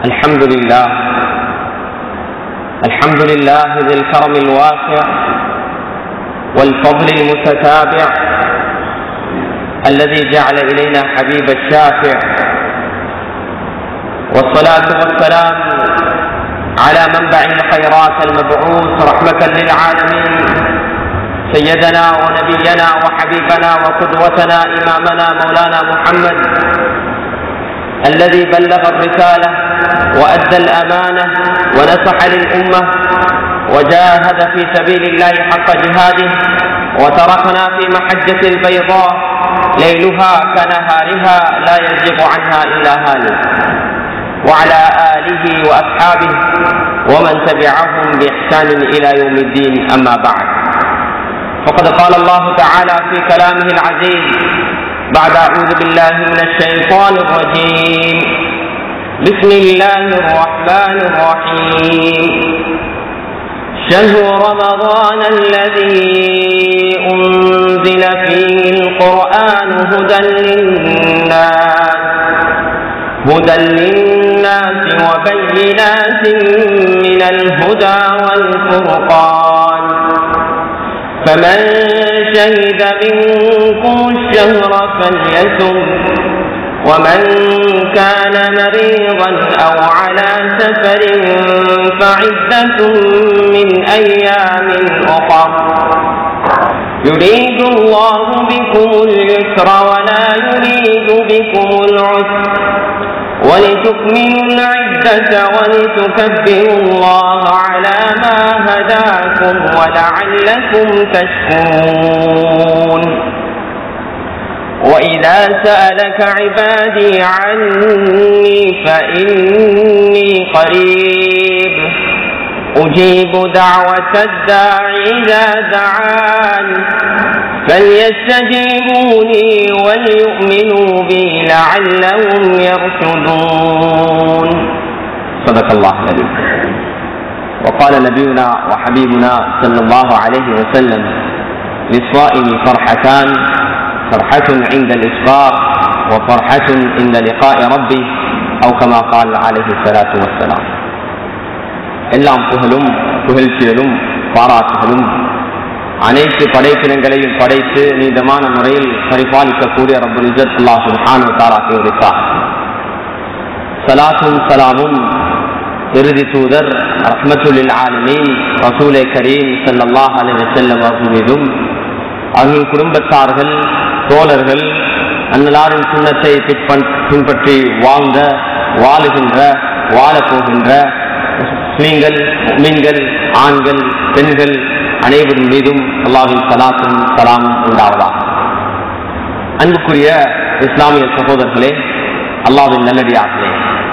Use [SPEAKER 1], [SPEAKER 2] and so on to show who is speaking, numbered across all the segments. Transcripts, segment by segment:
[SPEAKER 1] الحمد لله الحمد لله ذي الكرم الواسع والفضل المتتابع الذي جعل إلينا حبيب الشافع والصلاة والسلام على منبع الخيرات المبعوث رحمة للعالمين سيدنا ونبينا وحبيبنا وقدوتنا إمامنا مولانا محمد الذي بلغ الرسالة وأدى الأمانة ونصح للأمة وجاهد في سبيل الله حق جهاده وتركنا في محجة البيضاء ليلها كنهارها لا يزيغ عنها إلا هالك وعلى آله وأصحابه ومن تبعهم بإحسان إلى يوم الدين أما بعد فقد قال الله تعالى في كلامه العزيز بعد أعوذ بالله من الشيطان الرجيم بسم الله الرحمن الرحيم شهر رمضان الذي أنزل فيه القرآن هدى للناس هدى للناس وبينات من الهدى والفرقان فمن شهد منكم الشهر فليسم ومن كان مريضا أو على سفر فعدة من أيام أخر يريد الله بكم اليسر ولا يريد بكم العسر ولتكملوا العدة ولتكبروا الله على ما هداكم ولعلكم تشكرون وإذا سألك عبادي عني فإني قريب أجيب دعوة الداع إذا دعان فليستجيبوا لي وليؤمنوا بي لعلهم يرشدون صدق الله العظيم وقال نبينا وحبيبنا صلى الله عليه وسلم للصائم فرحتان فرحة عند الإفطار وفرحة عند لقاء ربي أو كما قال عليه الصلاة والسلام எல்லாம் புகழும் புகழ்ச்சிகளும் பாராட்டுகளும் அனைத்து படைப்பினங்களையும் படைத்து நீதமான முறையில் பரிபாலிக்கக்கூடிய ரப்பல் இஜத் அல்லாஹ் சுல்ஹானு தாராக்கி உரித்தார் சலாத்தும் சலாமும் இறுதி தூதர் ரஹ்மத்துல்லில் ஆலமீன் ரசூலே கரீம் சல்லல்லாஹ் அலி வசல்லம் அவர்கள் மீதும் அவர்கள் குடும்பத்தார்கள் தோழர்கள் அன்னலாரின் சுண்ணத்தை பின்பற்றி வாழ்ந்த வாழுகின்ற வாழப்போகின்ற முஸ்லீம்கள் மீன்கள் ஆண்கள் பெண்கள் அனைவரின் மீதும் அல்லாவின் சலாத்தும் சலாமும் உண்டாவதா அன்புக்குரிய இஸ்லாமிய சகோதரர்களே அல்லாவின் நல்லடியார்களே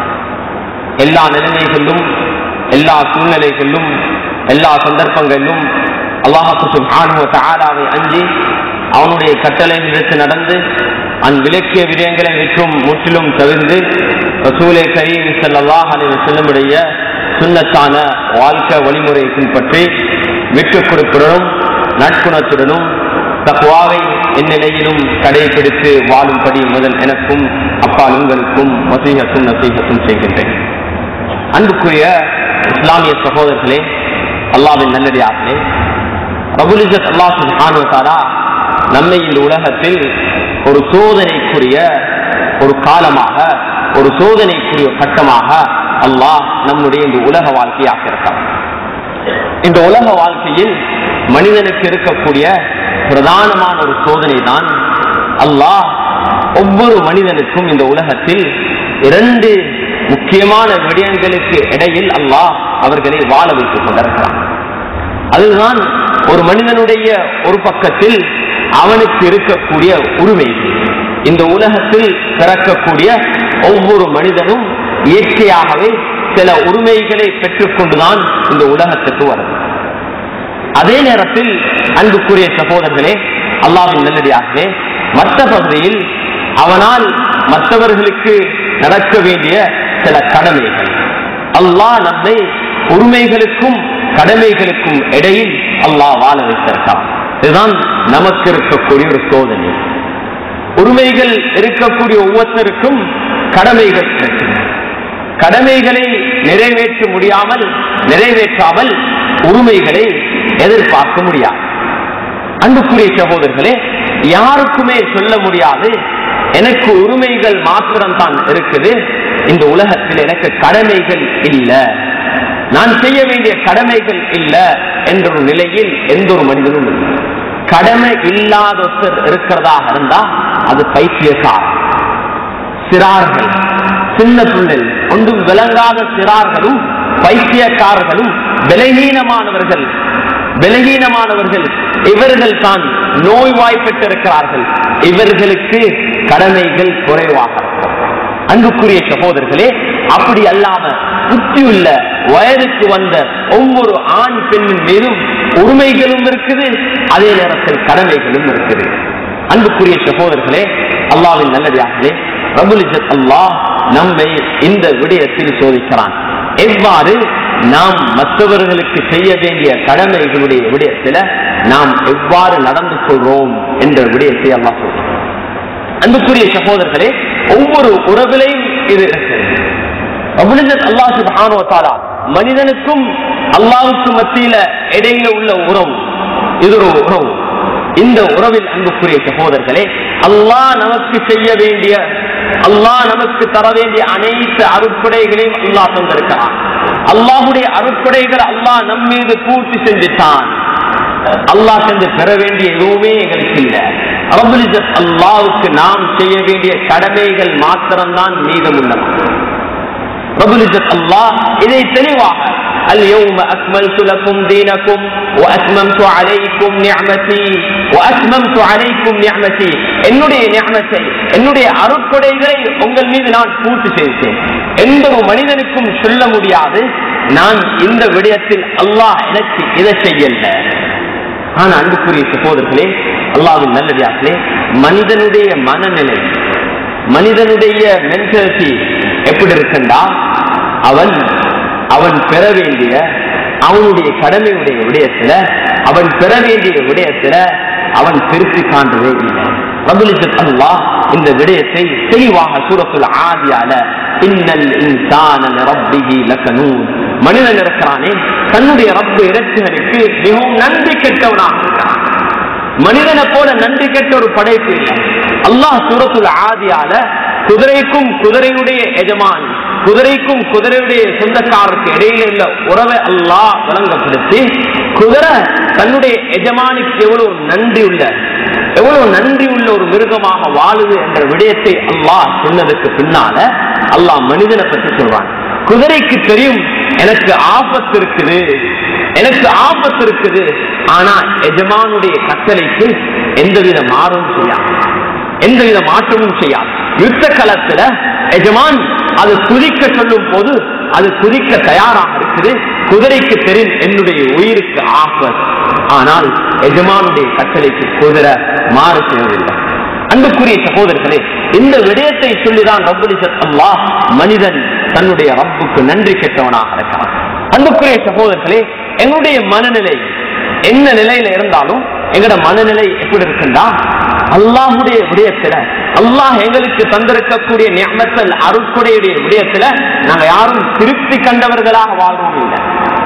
[SPEAKER 1] எல்லா நிலைமைகளிலும் எல்லா சூழ்நிலைகளிலும் எல்லா சந்தர்ப்பங்களிலும் அல்லாஹு சுப்ஹானுவ தஆலாவை அஞ்சி அவனுடைய கட்டளைகளுக்கு நடந்து அந் விலக்கிய விடயங்களை விற்றும் முற்றிலும் தவிர்ந்து ரசூலை கரீம் ஸல்லல்லாஹு அலைஹி வஸல்லமுடைய சுன்னத்தான வாழ்க்கை வழிமுறையை பின்பற்றி விட்டுக் கொடுப்புடனும் நட்புணத்துடனும் தக்குவாவை எந்நிலையிலும் கடைபிடித்து வாழும்படி முதல் எனக்கும் அப்பால் உங்களுக்கும் வசீகத்தும் நசீகத்தும் செய்கின்றேன் அன்புக்குரிய இஸ்லாமிய சகோதரர்களே அல்லாவின் நல்லடியார்களே ரபுலிசத் அல்லாஹ் சுல்ஹானுவத்தாரா நம்மை இந்த உலகத்தில் ஒரு சோதனைக்குரிய ஒரு காலமாக ஒரு சோதனைக்குரிய கட்டமாக அல்லாஹ் நம்முடைய இந்த உலக வாழ்க்கையாக இருக்கார் இந்த உலக வாழ்க்கையில் மனிதனுக்கு இருக்கக்கூடிய பிரதானமான ஒரு சோதனை தான் அல்லாஹ் ஒவ்வொரு மனிதனுக்கும் இந்த உலகத்தில் இரண்டு முக்கியமான விடயங்களுக்கு இடையில் அல்லாஹ் அவர்களை வாழ வைத்துக் கொண்டிருக்கிறான் அதுதான் ஒரு மனிதனுடைய ஒரு பக்கத்தில் அவனுக்கு இருக்கக்கூடிய உரிமை இந்த உலகத்தில் பிறக்கக்கூடிய ஒவ்வொரு மனிதனும் இயற்கையாகவே சில உரிமைகளை பெற்றுக்கொண்டுதான் இந்த உலகத்துக்கு வரும் அதே நேரத்தில் அன்புக்குரிய சகோதரர்களே அல்லாவின் நல்லடியாகவே மற்ற பகுதியில் அவனால் மற்றவர்களுக்கு நடக்க வேண்டிய சில கடமைகள் அல்லாஹ் நம்மை உரிமைகளுக்கும் கடமைகளுக்கும் இடையில் அல்லாஹ் வாழ வைத்திருக்கான் இதுதான் நமக்கு இருக்கக்கூடிய ஒரு சோதனை உரிமைகள் இருக்கக்கூடிய ஒவ்வொருத்தருக்கும் கடமைகள் இருக்கின்றன கடமைகளை நிறைவேற்ற முடியாமல் நிறைவேற்றாமல் உரிமைகளை எதிர்பார்க்க முடியாது அன்புக்குரிய சகோதரர்களே யாருக்குமே சொல்ல முடியாது எனக்கு உரிமைகள் மாத்திரம்தான் இருக்குது இந்த உலகத்தில் எனக்கு கடமைகள் இல்ல நான் செய்ய வேண்டிய கடமைகள் இல்ல என்ற ஒரு நிலையில் எந்த ஒரு மனிதனும் இல்லை கடமை இல்லாத ஒருத்தர் இருக்கிறதாக இருந்தா அது பைத்தியக்கார் சிறார்கள் சின்ன பிள்ளை ஒன்றும் விளங்காத சிறார்களும் பைத்தியக்காரர்களும் பலகீனமானவர்கள் பலகீனமானவர்கள் இவர்கள் தான் நோய்வாய்ப்பட்டிருக்கிறார்கள் இவர்களுக்கு கடமைகள் குறைவாக இருக்கும். அன்புக்குரிய சகோதரர்களே அப்படி அல்லாம புத்தியுள்ள வயதுக்கு வந்த ஒவ்வொரு ஆண் பெண்ணின் மீதும் உரிமைகளும் இருக்குது அதே நேரத்தில் கடமைகளும் இருக்குது அன்புக்குரிய சகோதரர்களே அல்லாவின் நல்லதாகவே ரபுலிஜத் அல்லாஹ் நம்மை இந்த விடயத்தில் சோதிக்கிறான் எவ்வாறு நாம் மற்றவர்களுக்கு செய்ய வேண்டிய கடமைகளுடைய விடயத்தில நாம் எவ்வாறு நடந்து கொள்வோம் என்ற விடயத்தை அல்லாஹ் சொல்கிறான் அன்புக்குரிய சகோதரர்களே ஒவ்வொரு உறவிலையும் இது இருக்கிறது அபுலிஜத் அல்லாஹ் சுப்ஹானஹு வ தஆலா மனிதனுக்கும் அல்லாஹ்வுக்கும் மத்தியில இடையில உள்ள உறவு இது ஒரு உறவு இந்த உறவில் அன்புக்குரிய சகோதரர்களே அல்லாஹ் நமக்கு செய்ய வேண்டிய அல்லாஹ் நமக்கு தர வேண்டிய அனைத்து அருட்படைகளையும் அல்லாஹ் தந்திருக்கிறான் அல்லாஹுடைய அருட்படைகள் அல்லாஹ் நம் மீது பூர்த்தி செஞ்சுட்டான் அல்லாஹ் சென்று பெற வேண்டிய எதுவுமே எங்களுக்கு இல்லை ரபுலிஜத் அல்லாவுக்கு நாம் செய்ய வேண்டிய கடமைகள் மாத்திரம்தான் மீதமுள்ளன ரபுலிஜத் அல்லாஹ் இதை தெளிவாக اليوم أكملت لكم دينكم وأتممت عليكم نعمتي وأتممت عليكم نعمتي என்னுடைய நியமத்தை என்னுடைய அருட்கொடைகளை உங்கள் மீது நான் பூர்த்தி செய்தேன் எந்த ஒரு மனிதனுக்கும் சொல்ல முடியாது நான் இந்த விடயத்தில் அல்லாஹ் எனக்கு இதை செய்யல ஆனா அன்புக்குரிய சகோதரர்களே அல்லாவின் நல்லதார்களே மனிதனுடைய மனநிலை மனிதனுடைய மென்டாலிட்டி எப்படி இருக்குண்டா அவன் அவன் பெற வேண்டிய அவனுடைய கடமையுடைய விடயத்துல அவன் பெற வேண்டிய விடயத்துல அவன் திருப்தி காண்றதே இல்லை ரபுலிசத் அல்லாஹ் இந்த விடயத்தை தெளிவாக சூரத்துல் ஆதியால இன்னல் இன்சான ரப்பிஹி லகனூன் மனிதன் இருக்கிறானே தன்னுடைய ரப்பு இறச்சுகளுக்கு மிகவும் நன்றி கெட்டவனாக இருக்கிறான் மனிதனை போல நன்றி கெட்ட ஒரு படைப்பு இல்லை அல்லாஹ் சூரத்துல் ஆதியால குதிரைக்கும் குதிரையுடைய எஜமான் குதிரைக்கும் குதிரையுடைய சொந்தக்காரருக்கு இடையில உள்ள உறவை அல்லாஹ் வழங்கப்படுத்தி குதிரை தன்னுடைய எஜமானுக்கு எவ்வளவு நன்றி உள்ள எவ்வளவு நன்றி உள்ள ஒரு மிருகமாக வாழுது என்ற விடயத்தை அல்லாஹ் சொன்னதுக்கு பின்னால அல்லாஹ் மனிதனை பற்றி சொல்றான் குதிரைக்கு தெரியும் எனக்கு ஆபத்து இருக்குது எனக்கு ஆபத்து இருக்குது ஆனா எஜமானுடைய கட்டளைக்கு எந்தவித மாறும் செய்யாது எந்தவித மாற்றமும் செய்யாது யுத்த களத்துல எஜமான் அது குதிக்க சொல்லும் போது அது குதிக்க தயாராக இருக்குது குதிரைக்கு தெரியும் என்னுடைய உயிருக்கு ஆபத் ஆனால் எஜமானுடைய கட்டளைக்கு குதிரை மாறு செய்வதில்லை அன்புக்குரிய சகோதரர்களே இந்த விடயத்தை சொல்லிதான் ரப்புலிசத் அல்லாஹ் மனிதன் தன்னுடைய ரப்புக்கு நன்றி கெட்டவனாக இருக்கிறான் அன்புக்குரிய சகோதரர்களே எங்களுடைய மனநிலை என்ன நிலையில இருந்தாலும் எங்களோட மனநிலை எப்படி இருக்குண்டா அல்லாஹுடைய விடயத்துல அல்லாஹ் எங்களுக்கு தந்திருக்கக்கூடிய நியமத்தல் அருட்குடையுடைய விடயத்துல நாங்க யாரும் திருப்தி கண்டவர்களாக வாழ்றோம் இல்லை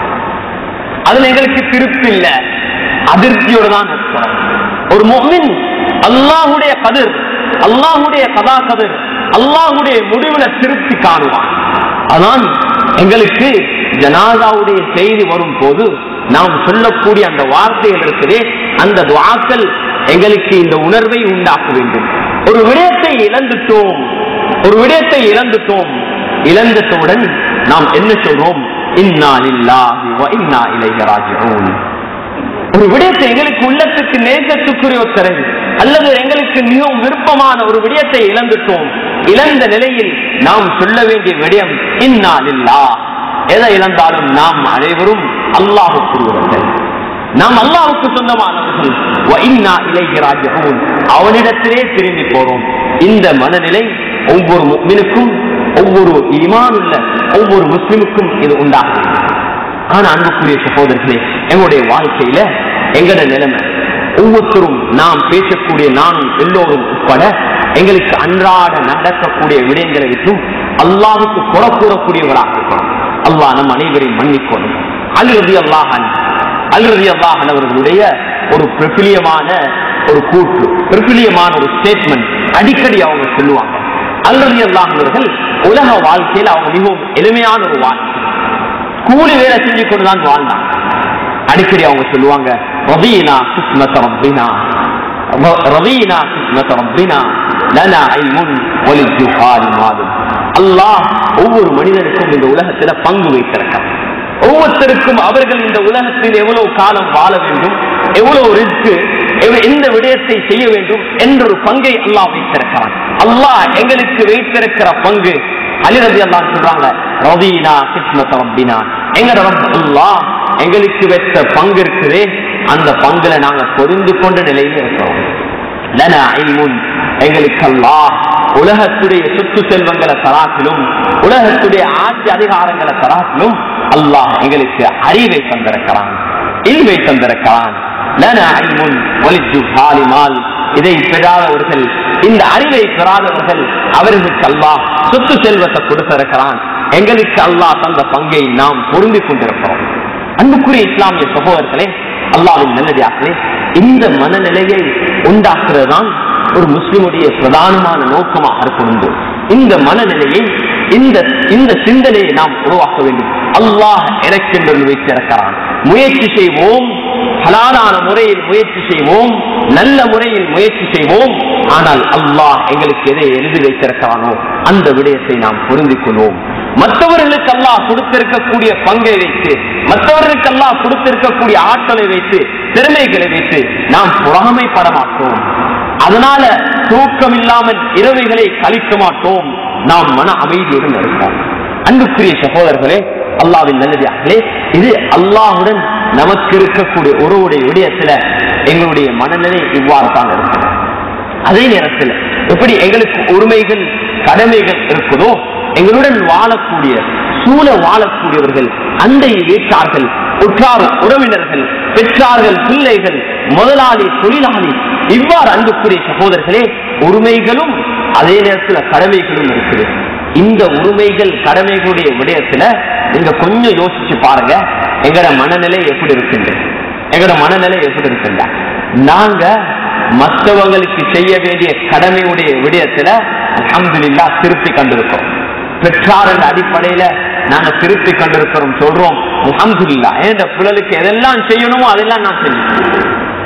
[SPEAKER 1] அதுல எங்களுக்கு திருப்தி இல்ல அதிர்ச்சியோட தான் இருக்கிறோம் ஒரு மொமின் அல்லாஹுடைய கதிர் அல்லாஹுடைய கதா கதிர் அல்லாஹுடைய முடிவுல திருப்தி காணுவான் அதான் எங்களுக்கு ஜனாதாவுடைய செய்தி வரும் போது நாம் சொல்லக்கூடிய அந்த வார்த்தைகள் இருக்குது அந்த துவாக்கள் எங்களுக்கு இந்த உணர்வை உண்டாக்க வேண்டும் ஒரு விடயத்தை இழந்துட்டோம் ஒரு விடயத்தை இழந்துட்டோம் இழந்ததுடன் நாம் என்ன சொல்றோம் இன்னா லில்லாஹி வ இன்னா இலைஹி ராஜிஊன் ஒரு விடயத்தை எங்களுக்கு உள்ளத்துக்கு நேசத்துக்குரிய ஒருத்தரை அல்லது எங்களுக்கு மிகவும் விருப்பமான ஒரு விடயத்தை இழந்துட்டோம் இழந்த நிலையில் நாம் சொல்ல வேண்டிய விடயம் இன்னா லில்லா எதை இழந்தாலும் நாம் அனைவரும் அல்லாஹுக்குரியவர்கள் நாம் அல்லாஹுக்கு சொந்தமானவர்கள் வ இன்னா இலைஹி ராஜிஊன் அவனிடத்திலே திரும்பி போறோம் இந்த மனநிலை ஒவ்வொரு முக்மினுக்கும் ஒவ்வொரு ஈமான் உள்ள ஒவ்வொரு முஸ்லிமுக்கும் இது உண்டாகும் ஆனா அன்புக்குரிய சகோதரர்களே எங்களுடைய வாழ்க்கையில எங்கட நிலைமை ஒவ்வொருத்தரும் நாம் பேசக்கூடிய நானும் எல்லோரும் உட்பட எங்களுக்கு அன்றாட நடக்கக்கூடிய விடயங்களை விட்டும் அல்லாஹுக்கு குறை கூறக்கூடியவராக இருக்கணும் அல்லாஹ் நம் அனைவரையும் மன்னிக்கணும் அல்ரதி அல்லாஹன் அல்ரதி அல்லாஹன் அவர்களுடைய ஒரு பிரபிலியமான ஒரு கூற்று பிரபிலியமான ஒரு ஸ்டேட்மெண்ட் அடிக்கடி அவங்க சொல்லுவாங்க அல்ரதி அல்லாஹன் அவர்கள் உலக வாழ்க்கையில் அவங்க மிகவும் எளிமையான ஒரு வாழ்க்கை கூலி வேலை செஞ்சு கொண்டுதான் வாழ்ந்தாங்க அடிக்கடி அவங்க சொல்லுவாங்க ரவீனா கிஸ்மத் ரப்பினா ரவீனா கிஸ்மத் ரப்பினா லனா இல்முன் வலிஜுஹால் மாலும் அல்லாஹ் ஒவ்வொரு மனிதனுக்கும் இந்த உலகத்துல பங்கு வைத்திருக்கிறார் ஒவ்வொருத்தருக்கும் அவர்கள் இந்த உலகத்தில் எவ்வளவு காலம் வாழ வேண்டும் எவ்வளவு ரிஸ்க் எந்த விடயத்தை செய்ய வேண்டும் என்ற ஒரு பங்கை அல்லாஹ் வைத்திருக்கிறான் அல்லாஹ் எங்களுக்கு வைத்திருக்கிற பங்கு அலிரதி அல்லாஹ் சொல்றாங்க ரவீனா கிஸ்மத் ரப்பினா எங்க ரப் அல்லாஹ் எங்களுக்கு வெற்ற பங்கு இருக்குதே அந்த பங்குல நாங்க பொருந்து கொண்ட நிலையில இருக்கிறோம் லனா இல்முன் எங்களுக்கு அல்லாஹ் உலகத்துடைய சொத்து செல்வங்களை தராத்திலும் உலகத்துடைய ஆட்சி அதிகாரங்களை தராத்திலும் அல்லாஹ் எங்களுக்கு அறிவை தந்திருக்கிறான் இல்வை தந்திருக்கிறான் லனா இல்முன் வலிஜு ஹாலிமால் இதை பெறாதவர்கள் இந்த அறிவை பெறாதவர்கள் அவர்களுக்கு அல்லாஹ் சொத்து செல்வத்தை கொடுத்திருக்கிறான் எங்களுக்கு அல்லாஹ் தந்த பங்கை நாம் பொருந்திக் கொண்டிருக்கிறோம் அன்புக்குரிய இஸ்லாமிய சகோதரர்களே அல்லாவின் நல்லதாகவே இந்த மனநிலையை உண்டாக்குறது தான் ஒரு முஸ்லிமுடைய பிரதானமான நோக்கமாக இருக்கணும் இந்த மனநிலையை இந்த இந்த சிந்தனையை நாம் உருவாக்க வேண்டும் அல்லாஹ் எனக்கென்று வைத்திருக்கிறான் முயற்சி செய்வோம் ஹலாலான முறையில் முயற்சி செய்வோம் நல்ல முறையில் முயற்சி செய்வோம் ஆனால் அல்லாஹ் எங்களுக்கு எதை எழுதி வைத்திருக்கிறானோ அந்த விடயத்தை நாம் பொருந்திக் கொள்வோம் மற்றவர்களுக்கு அல்லாஹ் கொடுத்திருக்கக்கூடிய பங்கை வைத்து மற்றவர்களுக்கு அல்லாஹ் கொடுத்திருக்கக்கூடிய ஆற்றலை வைத்து திறமைகளை வைத்து நாம் பொறாமைப்பட மாட்டோம் அதனால தூக்கம் இல்லாமல் இரவைகளை கழிக்க மாட்டோம் நாம் மன அமைதியுடன் இருப்போம் அன்புக்குரிய சகோதரர்களே அல்லாவின் நல்லதாகலே இது அல்லாஹுடன் நமக்கு இருக்கக்கூடிய ஒருவருடைய விடயத்துல எங்களுடைய மனநிலை இவ்வாறு தான் இருக்கும் அதே நேரத்தில் எப்படி எங்களுக்கு உரிமைகள் கடமைகள் இருக்குதோ எங்களுடன் வாழக்கூடிய சூழ வாழக்கூடியவர்கள் அண்டை வீட்டார்கள் உற்றார் உறவினர்கள் பெற்றார்கள் பிள்ளைகள் முதலாளி தொழிலாளி இவ்வாறு அன்புக்குரிய சகோதரர்களே உரிமைகளும் அதே நேரத்தில் கடமைகளும் இருக்குது இந்த உரிமைகள் கடமைகளுடைய விடயத்துல நீங்க கொஞ்சம் யோசிச்சு பாருங்க எங்கட மனநிலை எப்படி இருக்குங்க எங்கட மனநிலை எப்படி இருக்குங்க நாங்க மற்றவங்களுக்கு செய்ய வேண்டிய கடமையுடைய விடயத்துல அலமதுல்லா திருப்பி கண்டிருக்கோம் பெற்றார் என்ற அடிப்படையில நாங்க திருப்பி கண்டிருக்கிறோம் சொல்றோம் அலமதுல்லா என்ற புலலுக்கு எதெல்லாம் செய்யணுமோ அதெல்லாம் நான் செய்யணும்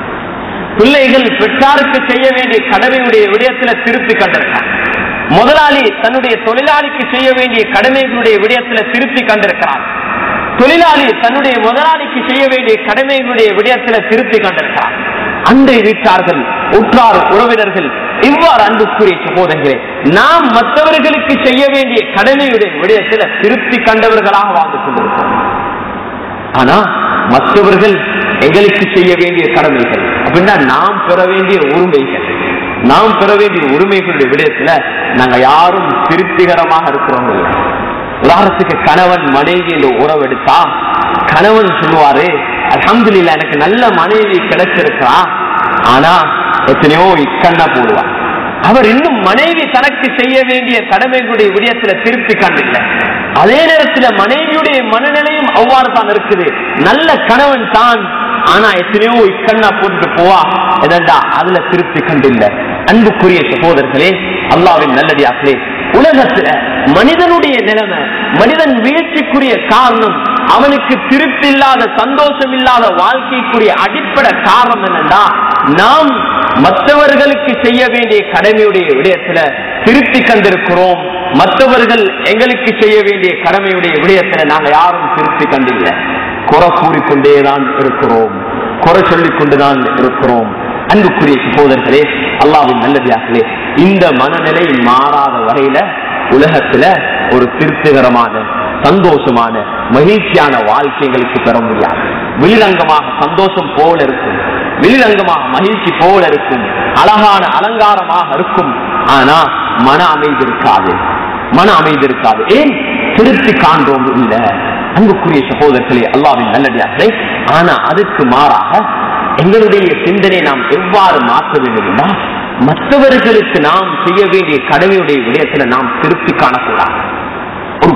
[SPEAKER 1] பிள்ளைகள் பெற்றாருக்கு செய்ய வேண்டிய கடமையுடைய விடயத்துல திருப்பி கண்டிருக்காங்க முதலாளி தன்னுடைய தொழிலாளிக்கு செய்ய வேண்டிய கடமைகளுடைய விடயத்துல திருப்தி கண்டிருக்கிறார் தொழிலாளி தன்னுடைய முதலாளிக்கு செய்ய வேண்டிய கடமைகளுடைய விடயத்துல திருப்தி கண்டிருக்கிறார் அண்டை வீட்டார்கள் உற்றார் உறவினர்கள் இவ்வாறு அன்புக்குரிய சகோதரர்களே நாம் மற்றவர்களுக்கு செய்ய வேண்டிய கடமையுடைய விடயத்துல திருப்தி கண்டவர்களாக வாழ்ந்து கொண்டிருக்கிறோம் ஆனா மற்றவர்கள் எங்களுக்கு செய்ய வேண்டிய கடமைகள் அப்படின்னா நாம் பெற வேண்டிய உரிமைகள் நாம் பெற வேண்டிய உரிமைகளுடைய விடயத்துல நாங்க யாரும் திருப்திகரமாக இருக்கிறோம் இல்லை உதாரணத்துக்கு கணவன் மனைவி என்று உறவு எடுத்தா கணவன் சொல்லுவாரு அலமதுல்லா எனக்கு நல்ல மனைவி கிடைச்சிருக்கா ஆனா எத்தனையோ இக்கண்ணா போடுவார் அவர் இன்னும் மனைவி தனக்கு செய்ய வேண்டிய கடமைகளுடைய விடயத்துல திருப்தி கண்டில்லை அதே நேரத்துல மனைவியுடைய மனநிலையும் அவ்வாறு தான் இருக்குது நல்ல கணவன் தான் ஆனா எத்தனையோ இக்கண்ணா போட்டுட்டு போவா எதண்டா அதுல திருப்தி கண்டில்ல அன்புக்குரிய சகோதரர்களே அல்லாவின் நல்லடியார்களே உலகத்துல மனிதனுடைய நிலைமை மனிதன் வீழ்ச்சிக்குரிய காரணம் அவனுக்கு திருப்தி இல்லாத சந்தோஷம் இல்லாத வாழ்க்கைக்குரிய அடிப்படை காரணம் என்னன்னா நாம் மற்றவர்களுக்கு செய்ய வேண்டிய கடமையுடைய விடயத்துல திருப்தி கண்டிருக்கிறோம் மற்றவர்கள் எங்களுக்கு செய்ய வேண்டிய கடமையுடைய விடயத்துல நாங்க யாரும் திருப்தி கண்டில்லை குறை கூறிக்கொண்டேதான் இருக்கிறோம் குறை சொல்லிக் கொண்டுதான் இருக்கிறோம் அன்புக்குரிய சகோதரர்களே அல்லாவின் நல்லதாகலே இந்த மனநிலை மாறாத வரையில உலகத்துல ஒரு திருப்திகரமான சந்தோஷமான மகிழ்ச்சியான வாழ்க்கைகளுக்கு பெற முடியாது வெளிரங்கமாக சந்தோஷம் போல இருக்கும் வெளிரங்கமாக மகிழ்ச்சி போல இருக்கும் அழகான அலங்காரமாக இருக்கும் ஆனா மன அமைதி இருக்காது மன அமைதி இருக்காது ஏன் திருப்தி காண்றோம் இல்ல அன்புக்குரிய சகோதரர்களே அல்லாவின் நல்லடியார்களே ஆனா அதுக்கு மாறாக எங்களுடைய சிந்தனை நாம் எவ்வாறு மாற்ற வேண்டும் மற்றவர்களுக்கு நாம் செய்ய வேண்டிய கடமையுடைய விடயத்துல நாம் திருப்தி காணக்கூடாது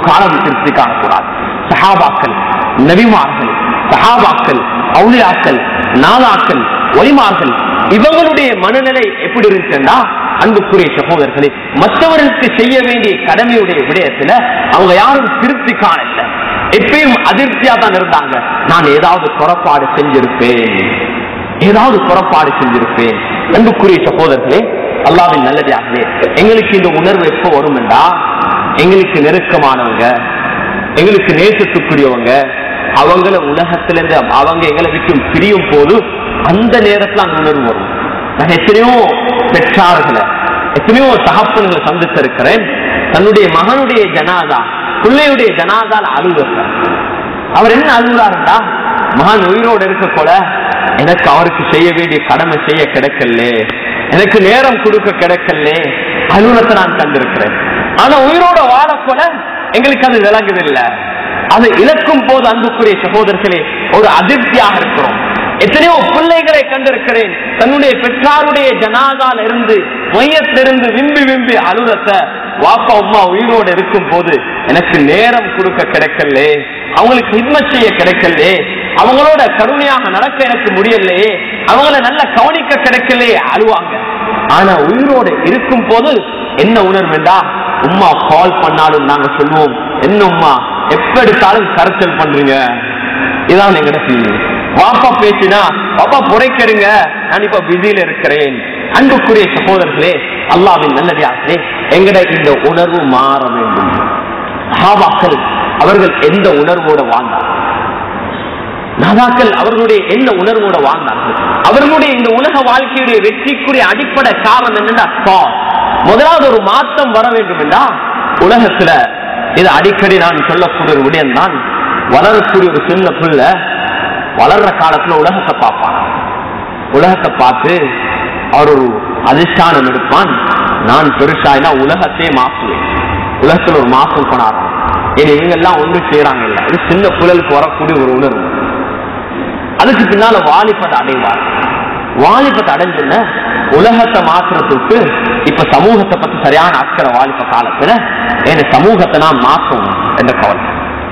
[SPEAKER 1] காலம் திருப்தி காணக்கூடாது சஹாபாக்கள் நபிமார்கள் சஹாபாக்கள் அவுளியாக்கள் நாதாக்கள் ஒலிமார்கள் இவங்களுடைய மனநிலை எப்படி இருந்துச்சுன்னா அன்புக்குரிய சகோதரர்களே மற்றவர்களுக்கு செய்ய வேண்டிய கடமையுடைய விடயத்துல அவங்க யாரும் திருப்தி காணல எப்பயும் அதிருப்தியா தான் இருந்தாங்க நான் ஏதாவது புறப்பாடு செஞ்சிருப்பேன் ஏதாவது புறப்பாடு செஞ்சிருப்பேன் அன்புக்குரிய சகோதரர்களே அல்லாவின் நல்லதாகவே எங்களுக்கு இந்த உணர்வு எப்போ வரும் என்றா எங்களுக்கு நெருக்கமானவங்க எங்களுக்கு நேசத்துக்குரியவங்க அவங்கள உலகத்திலிருந்து அவங்க எங்களை விட்டு பிரியும் போது அந்த நேரத்துல அந்த உணர்வு வரும் நான் எத்தனையோ பெற்றார்களை எத்தனையோ தகப்பன்களை சந்தித்திருக்கிறேன் தன்னுடைய மகனுடைய ஜனாதா பிள்ளையுடைய ஜனாதால் அழுகிறார் அவர் என்ன அழுகிறாருண்டா மகன் உயிரோடு இருக்க கூட எனக்கு அவருக்கு செய்ய வேண்டிய கடமை செய்ய கிடைக்கல எனக்கு நேரம் கொடுக்க கிடைக்கல அலுவலத்தை நான் கண்டிருக்கிறேன் ஆனா உயிரோட வாழக்கூட எங்களுக்கு அது விளங்குதில்லை அதை இழக்கும் போது அன்புக்குரிய சகோதரர்களே ஒரு அதிர்ச்சியாக இருக்கிறோம் எத்தனையோ பிள்ளைகளை கண்டிருக்கிறேன் தன்னுடைய பெற்றாருடைய ஜனாதால இருந்து மையத்திலிருந்து விம்பி விம்பி அலுவலத்தை வாப்பா அம்மா உயிரோடு இருக்கும் போது எனக்கு நேரம் கொடுக்க கிடைக்கல அவங்களுக்கு ஹிட்மத் செய்ய கிடைக்கல அவங்களோட கருணையாக நடக்க எனக்கு முடியலையே அவங்கள நல்லா கவனிக்க கிடைக்கலையே அழுவாங்க ஆனா உயிரோடு இருக்கும் போது என்ன உணர்வுண்டா உம்மா கால் பண்ணாலும் நாங்க சொல்லுவோம் என்ன உம்மா எப்ப எடுத்தாலும் கரைச்சல் பண்றீங்க இதான் எங்கட ஃபீலிங் வாப்பா பேசினா பாப்பா புரைக்கெடுங்க நான் இப்ப பிஸியில இருக்கிறேன் அன்புக்குரிய சகோதரர்களே அல்லாவின் நல்லதாகவே எங்கட இந்த உணர்வு மாற வேண்டும் சஹாபாக்கள் அவர்கள் எந்த உணர்வோட வாழ்ந்தார் நாதாக்கள் அவர்களுடைய என்ன உணர்வோட வாழ்ந்தார்கள் அவர்களுடைய இந்த உலக வாழ்க்கையுடைய வெற்றிக்குரிய அடிப்படை காரணம் என்னன்னா thought. முதலாவது ஒரு மாற்றம் வர வேண்டும் என்றா உலகத்துல இது அடிக்கடி நான் சொல்லக்கூடிய ஒரு விடயம் தான் வளரக்கூடிய ஒரு சின்ன பிள்ளை வளர்ற காலத்துல உலகத்தை பார்ப்பான் உலகத்தை பார்த்து அவர் ஒரு அதிஷ்டானம் எடுப்பான் நான் பெருசாயினா உலகத்தையே மாற்றுவேன் உலகத்துல ஒரு மாற்றம் கொண்டாடுறோம் ஏன்னா இவங்க எல்லாம் ஒன்று செய்யறாங்க இல்ல இது சின்ன புழலுக்கு வரக்கூடிய ஒரு உணர்வு அதுக்கு பின்னால வாலிபத்தை அடைவார் வாலிபத்தை அடைஞ்சுன்னு உலகத்தை மாற்றுறதுக்கு இப்ப சமூகத்தை பத்தி சரியான அக்கறை வாலிப காலத்துல என் சமூகத்தை நான் மாற்றணும் என்ற கவலை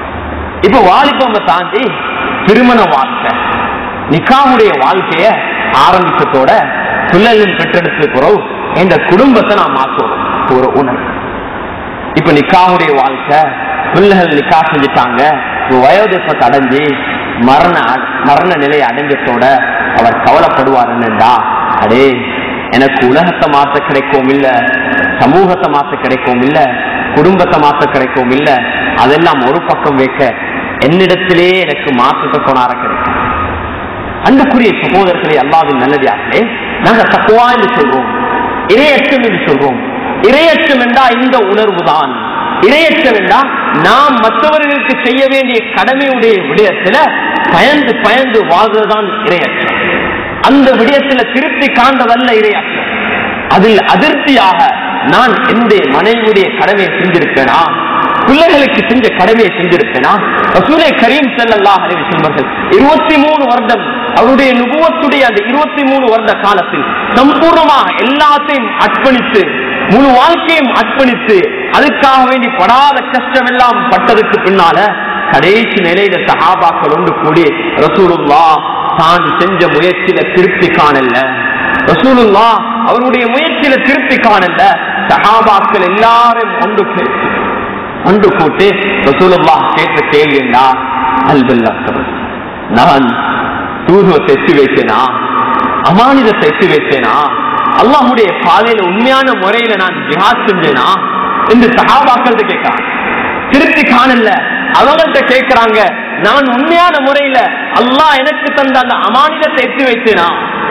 [SPEAKER 1] இப்ப வாலிபம் தாண்டி திருமண வாழ்க்கை நிக்காவுடைய வாழ்க்கைய ஆரம்பிச்சதோட பிள்ளைகளின் பெற்றெடுத்த பிறகு இந்த குடும்பத்தை நான் மாற்றணும் ஒரு உணர்வு இப்ப நிக்காவுடைய வாழ்க்கை பிள்ளைகள் நிக்கா செஞ்சுட்டாங்க வயோதிப்பத்தை அடைஞ்சு மரண மரண நிலையை அடைஞ்சதோட அவர் கவலைப்படுவார் என்னண்டா அடே எனக்கு உலகத்தை மாத்த கிடைக்கவும் இல்ல சமூகத்தை மாத்த கிடைக்கவும் இல்ல குடும்பத்தை மாத்த கிடைக்கவும் இல்ல அதெல்லாம் ஒரு பக்கம் வைக்க என்னிடத்திலே எனக்கு மாற்றத்தை கொண்டாட கிடைக்கும் அன்புக்குரிய சகோதரர்களை அல்லாவின் நல்லதாகவே நாங்க தக்குவா என்று சொல்றோம் இரையச்சம் என்று சொல்றோம் இரையச்சம் என்றா இந்த உணர்வு தான் இரையச்சம் என்றா நாம் மற்றவர்களுக்கு செய்ய வேண்டிய கடமையுடைய விடயத்துல பயந்து பயந்து வாழ்வதுதான் இரையச்சம் அந்த விடயத்துல திருப்தி காண்பதல்ல இரையச்சம் அதில் அதிருப்தியாக நான் என்னுடைய மனைவியுடைய கடமையை செஞ்சிருக்கேனா பிள்ளைகளுக்கு செஞ்ச கடமையை செஞ்சிருக்கேனா ரசூலை கரீம் செல்லல்லாஹ் அலைஹி சொல்வார்கள் இருபத்தி மூணு வருடம் அவருடைய நுபுவத்துடைய அந்த இருபத்தி மூணு வருட காலத்தில் சம்பூர்ணமாக எல்லாத்தையும் அர்ப்பணித்து முழு வாழ்க்கையும் அர்ப்பணித்து அதுக்காக வேண்டி படாத கஷ்டம் எல்லாம் பட்டதுக்கு பின்னால கடைசி நிலையில சஹாபாக்கள் ஒன்று கூடி ரசூலுல்லா தான் செஞ்ச முயற்சியில திருப்தி காணல ரசூலுல்லா அவருடைய முயற்சியில திருப்தி காணல சஹாபாக்கள் எல்லாரும் ஒன்று பேசி ஒன்று கூட்டு ரசூலுல்லா கேட்ட கேள்வி என்ன அல்பல்லா நான் தூதுவத்தை எத்தி வைத்தேனா அமானிதத்தை எத்தி வைத்தேனா அல்லாஹுடைய பாதையில உண்மையான முறையில நான் ஜிஹாத் செஞ்சேனா என்று சஹாபாக்கள் கேட்கிறான் திருப்தி காணல அவங்கள்ட்ட கேட்கிறாங்க நான் உண்மையான முறையில அல்லாஹ் எனக்கு தந்த அந்த அமானிதத்தை எத்தி வைத்தேனா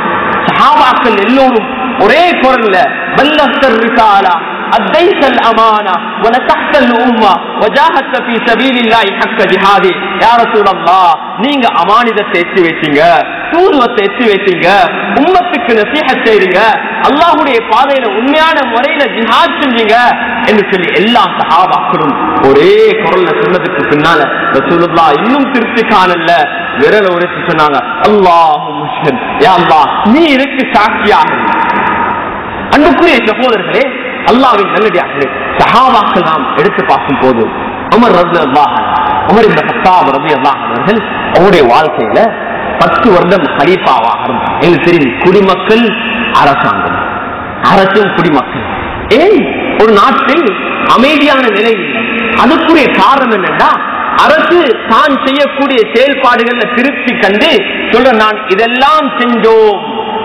[SPEAKER 1] சஹாபாக்கள் எல்லோரும் ஒரே குரல்ல பல்லஸ்தர் ரிசாலா أديت الأمانة ونصحت الأمة وجاهدت في سبيل الله حق جهاده يا رسول الله நீங்க அமானிதத்தை எத்தி வைத்தீங்க தூதுவத்தை எத்தி வைத்தீங்க உம்மத்துக்கு நசீஹத் செய்றீங்க அல்லாஹ்வுடைய பாதையில உண்மையான முறையில ஜிஹாத் செஞ்சீங்க என்று சொல்லி எல்லா சஹாபாக்களும் ஒரே குரல்ல சொன்னதுக்கு பின்னால ரசூலுல்லாஹ் இன்னும் திருப்தி காணல விரல உரைச்சு சொன்னாங்க அல்லாஹும் யா அல்லாஹ் நீ இருக்கு சாட்சியாக அன்புக்குரிய சகோதரர்களே அல்லாவின் நல்லடியார்களே சஹாபாக்கள் நாம் எடுத்து பார்க்கும் போது உமர் ரவி அல்லாஹ் உமர் இந்த பத்தாம் ரவி அல்லாஹ் அவர்கள் அவருடைய வாழ்க்கையில பத்து வருடம் ஹலீஃபாவாக இருந்தார் எங்களுக்கு தெரியும் குடிமக்கள் அரசாங்கம் அரசும் குடிமக்கள் ஏன் ஒரு நாட்டில் அமைதியான நிலை இல்லை அதுக்குரிய காரணம் என்னன்னா அரசு தான் செய்யக்கூடிய செயல்பாடுகள்ல திருப்தி கண்டு சொல்ற நான் இதெல்லாம் செஞ்சோம்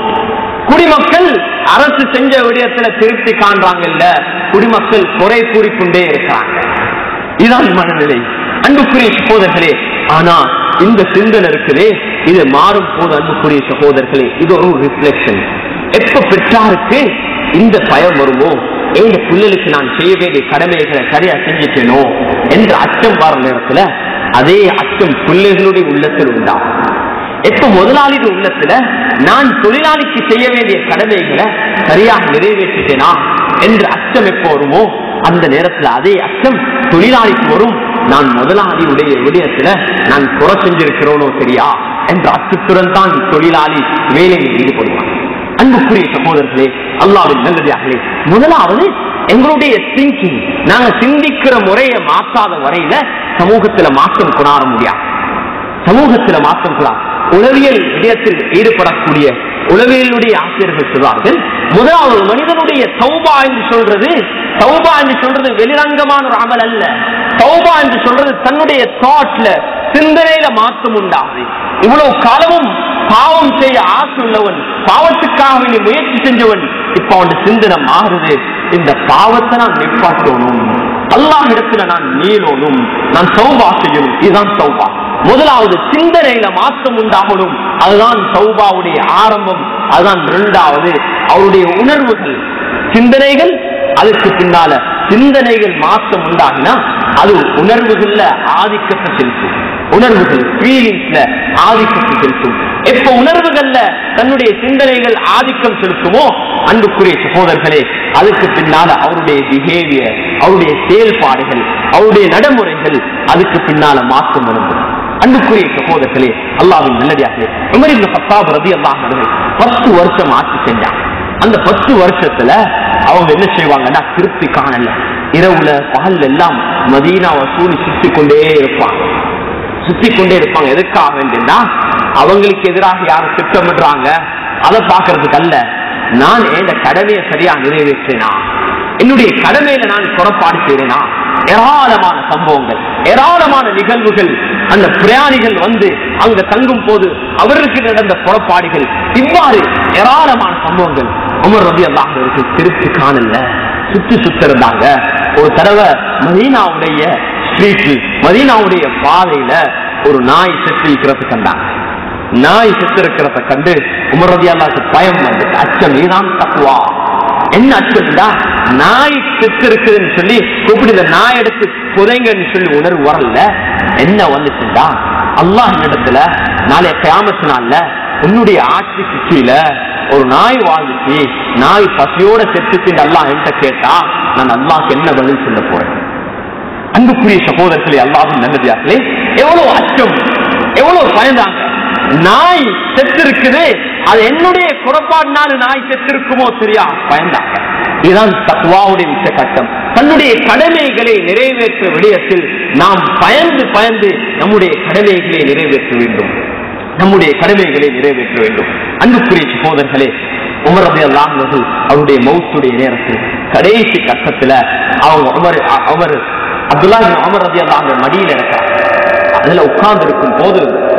[SPEAKER 1] குடிமக்கள் அரசு செஞ்ச விடயத்துல திருப்தி காண்றாங்க இல்ல குடிமக்கள் குறை கூறிக்கொண்டே இருக்கிறாங்க இதுதான் மனநிலை அன்புக்குரிய சகோதரர்களே ஆனா இந்த சிந்தனை இருக்குதே இது மாறும் போது அன்புக்குரிய சகோதரர்களே இது ஒரு ரிஃப்ளெக்ஷன் எப்ப பெற்றாருக்கு இந்த பயம் வருமோ எங்க பிள்ளைகளுக்கு நான் செய்ய வேண்டிய கடமைகளை சரியா செஞ்சுட்டேனோ என்ற அச்சம் வர நேரத்துல அதே அச்சம் பிள்ளைகளுடைய உள்ளத்தில் உண்டாகும் எப்ப முதலாளியின் உள்ளத்துல நான் தொழிலாளிக்கு செய்ய வேண்டிய கடமைகளை சரியாக நிறைவேற்றிட்டேனா என்ற அச்சம் எப்போ வருமோ அந்த நேரத்துல அதே அச்சம் தொழிலாளிக்கு வரும் நான் முதலாளியுடைய விடயத்துல நான் குறை செஞ்சிருக்கிறோனோ சரியா என்ற அச்சத்துடன் தான் தொழிலாளி வேலையில் ஈடுபடுவான் அன்புக்குரிய சகோதரர்களே அல்லாவின் நல்லதாகலே முதலாவது எங்களுடைய திங்கிங் நாங்க சிந்திக்கிற முறையை மாற்றாத வரையில சமூகத்துல மாற்றம் கொண்டாட முடியாது சமூகத்துல மாற்றம் கொள்ளலாம் உளவியல் விடயத்தில் ஈடுபடக்கூடிய உளவியலுடைய ஆசிரியர்கள் சொல்வார்கள் முதலாவது மனிதனுடைய சௌபா என்று சொல்றது சௌபா என்று சொல்றது வெளிரங்கமான ஒரு அமல் அல்ல சௌபா என்று சொல்றது தன்னுடைய தாட்ல சிந்தனையில மாற்றம் உண்டாகுது இவ்வளவு காலமும் பாவம் செய்ய ஆசை உள்ளவன் பாவத்துக்காக வேண்டி முயற்சி செஞ்சவன் இப்ப அவன் சிந்தனை மாறுது இந்த பாவத்தை நான் நிப்பாட்டணும் அல்லாஹ் இடத்துல நான் நீளணும் நான் சௌபா செய்யணும் இதுதான் சௌபா முதலாவது சிந்தனையில மாற்றம் உண்டாகணும் அதுதான் சௌபாவுடைய ஆரம்பம் அதுதான் இரண்டாவது அவருடைய உணர்வுகள் சிந்தனைகள் அதுக்கு பின்னால சிந்தனைகள் மாற்றம் உண்டாகினா அது உணர்வுகள்ல ஆதிக்கத்தை செலுத்தும் உணர்வுகள் ஃபீலிங்ஸ்ல ஆதிக்கத்தை செலுத்தும் எப்ப உணர்வுகள்ல தன்னுடைய சிந்தனைகள் ஆதிக்கம் செலுத்துமோ அன்புக்குரிய சகோதரர்களே அதுக்கு பின்னால அவருடைய பிஹேவியர் அவருடைய செயல்பாடுகள் அவருடைய நடைமுறைகள் அதுக்கு பின்னால மாற்றம் வரும் அன்புக்குரிய சகோதரர்களே அல்லாவின் நல்லடியாக உமர் இப்னு கத்தாப் ரதி அல்லாஹ் பத்து வருஷம் ஆட்சி செஞ்சாங்க அந்த பத்து வருஷத்துல அவங்க என்ன செய்வாங்கன்னா திருப்தி காணல இரவுல பகல் எல்லாம் மதீனாவை சூழி சுத்தி கொண்டே இருப்பாங்க சுத்தி கொண்டே இருப்பாங்க எதுக்காக வேண்டியா அவங்களுக்கு எதிராக யாரும் திட்டமிடுறாங்க அதை பாக்குறதுக்கு அல்ல நான் இந்த கடமையை சரியா நிறைவேற்றினா என்னுடைய கடமையில நான் புறப்பாடு செய்றேனா ஏராளமான சம்பவங்கள் ஏராளமான நிகழ்வுகள் அந்த பிரயாணிகள் வந்து அங்க தங்கும் போது அவர்களுக்கு நடந்த புறப்பாடுகள் இவ்வாறு ஏராளமான சம்பவங்கள் உமர் ரபி அல்லாஹர்கள் திருப்தி காணல சுத்தி சுத்திருந்தாங்க ஒரு தடவை மதீனாவுடைய ஸ்ட்ரீட்டில் மதீனாவுடைய பாதையில ஒரு நாய் செத்து இருக்கிறது கண்டாங்க நாய் செத்து இருக்கிறத கண்டு உமர் ரபி அல்லாஹ்க்கு பயம் வந்து அச்சம் நீதான் தக்குவா என்ன அச்சம்டா நாய் செத்து இருக்குதுன்னு சொல்லி கூப்பிட்டு இந்த நாய் எடுத்து புதைங்கன்னு சொல்லி உணர்வு வரல என்ன வந்துச்சுண்டா அல்லாஹ் இடத்துல நாளைய கியாமத்து நாள்ல உன்னுடைய ஆட்சிக்கு கீழே ஒரு நாய் வாழ்ந்துச்சு நாய் பசியோட செத்துச்சு அல்லாஹ் என்கிட்ட கேட்டா நான் அல்லாஹ்க்கு என்ன பதில் சொல்ல போறேன் அன்புக்குரிய சகோதரர்களே அல்லாஹும் நல்லதார்களே எவ்வளவு அச்சம் எவ்வளவு பயந்தாங்க நாய் செத்து இருக்குது அது என்னுடைய குறைபாடுனால நாய் செத்து இருக்குமோ சரியா பயந்தாங்க இதுதான் தக்வாவுடைய உச்ச கட்டம் தன்னுடைய கடமைகளை நிறைவேற்ற விடயத்தில் நாம் பயந்து பயந்து நம்முடைய கடமைகளை நிறைவேற்ற வேண்டும் நம்முடைய கடமைகளை நிறைவேற்ற வேண்டும் அன்புக்குரிய சகோதரர்களே உமர் ரபி அல்லாஹர்கள் அவருடைய மௌத்துடைய நேரத்தில் கடைசி கட்டத்துல அவங்க உமர் அவர் அப்துல்லா உமர் ரபி அல்லாஹ் மடியில் இருக்கிறாங்க அதுல உட்கார்ந்து இருக்கும் போது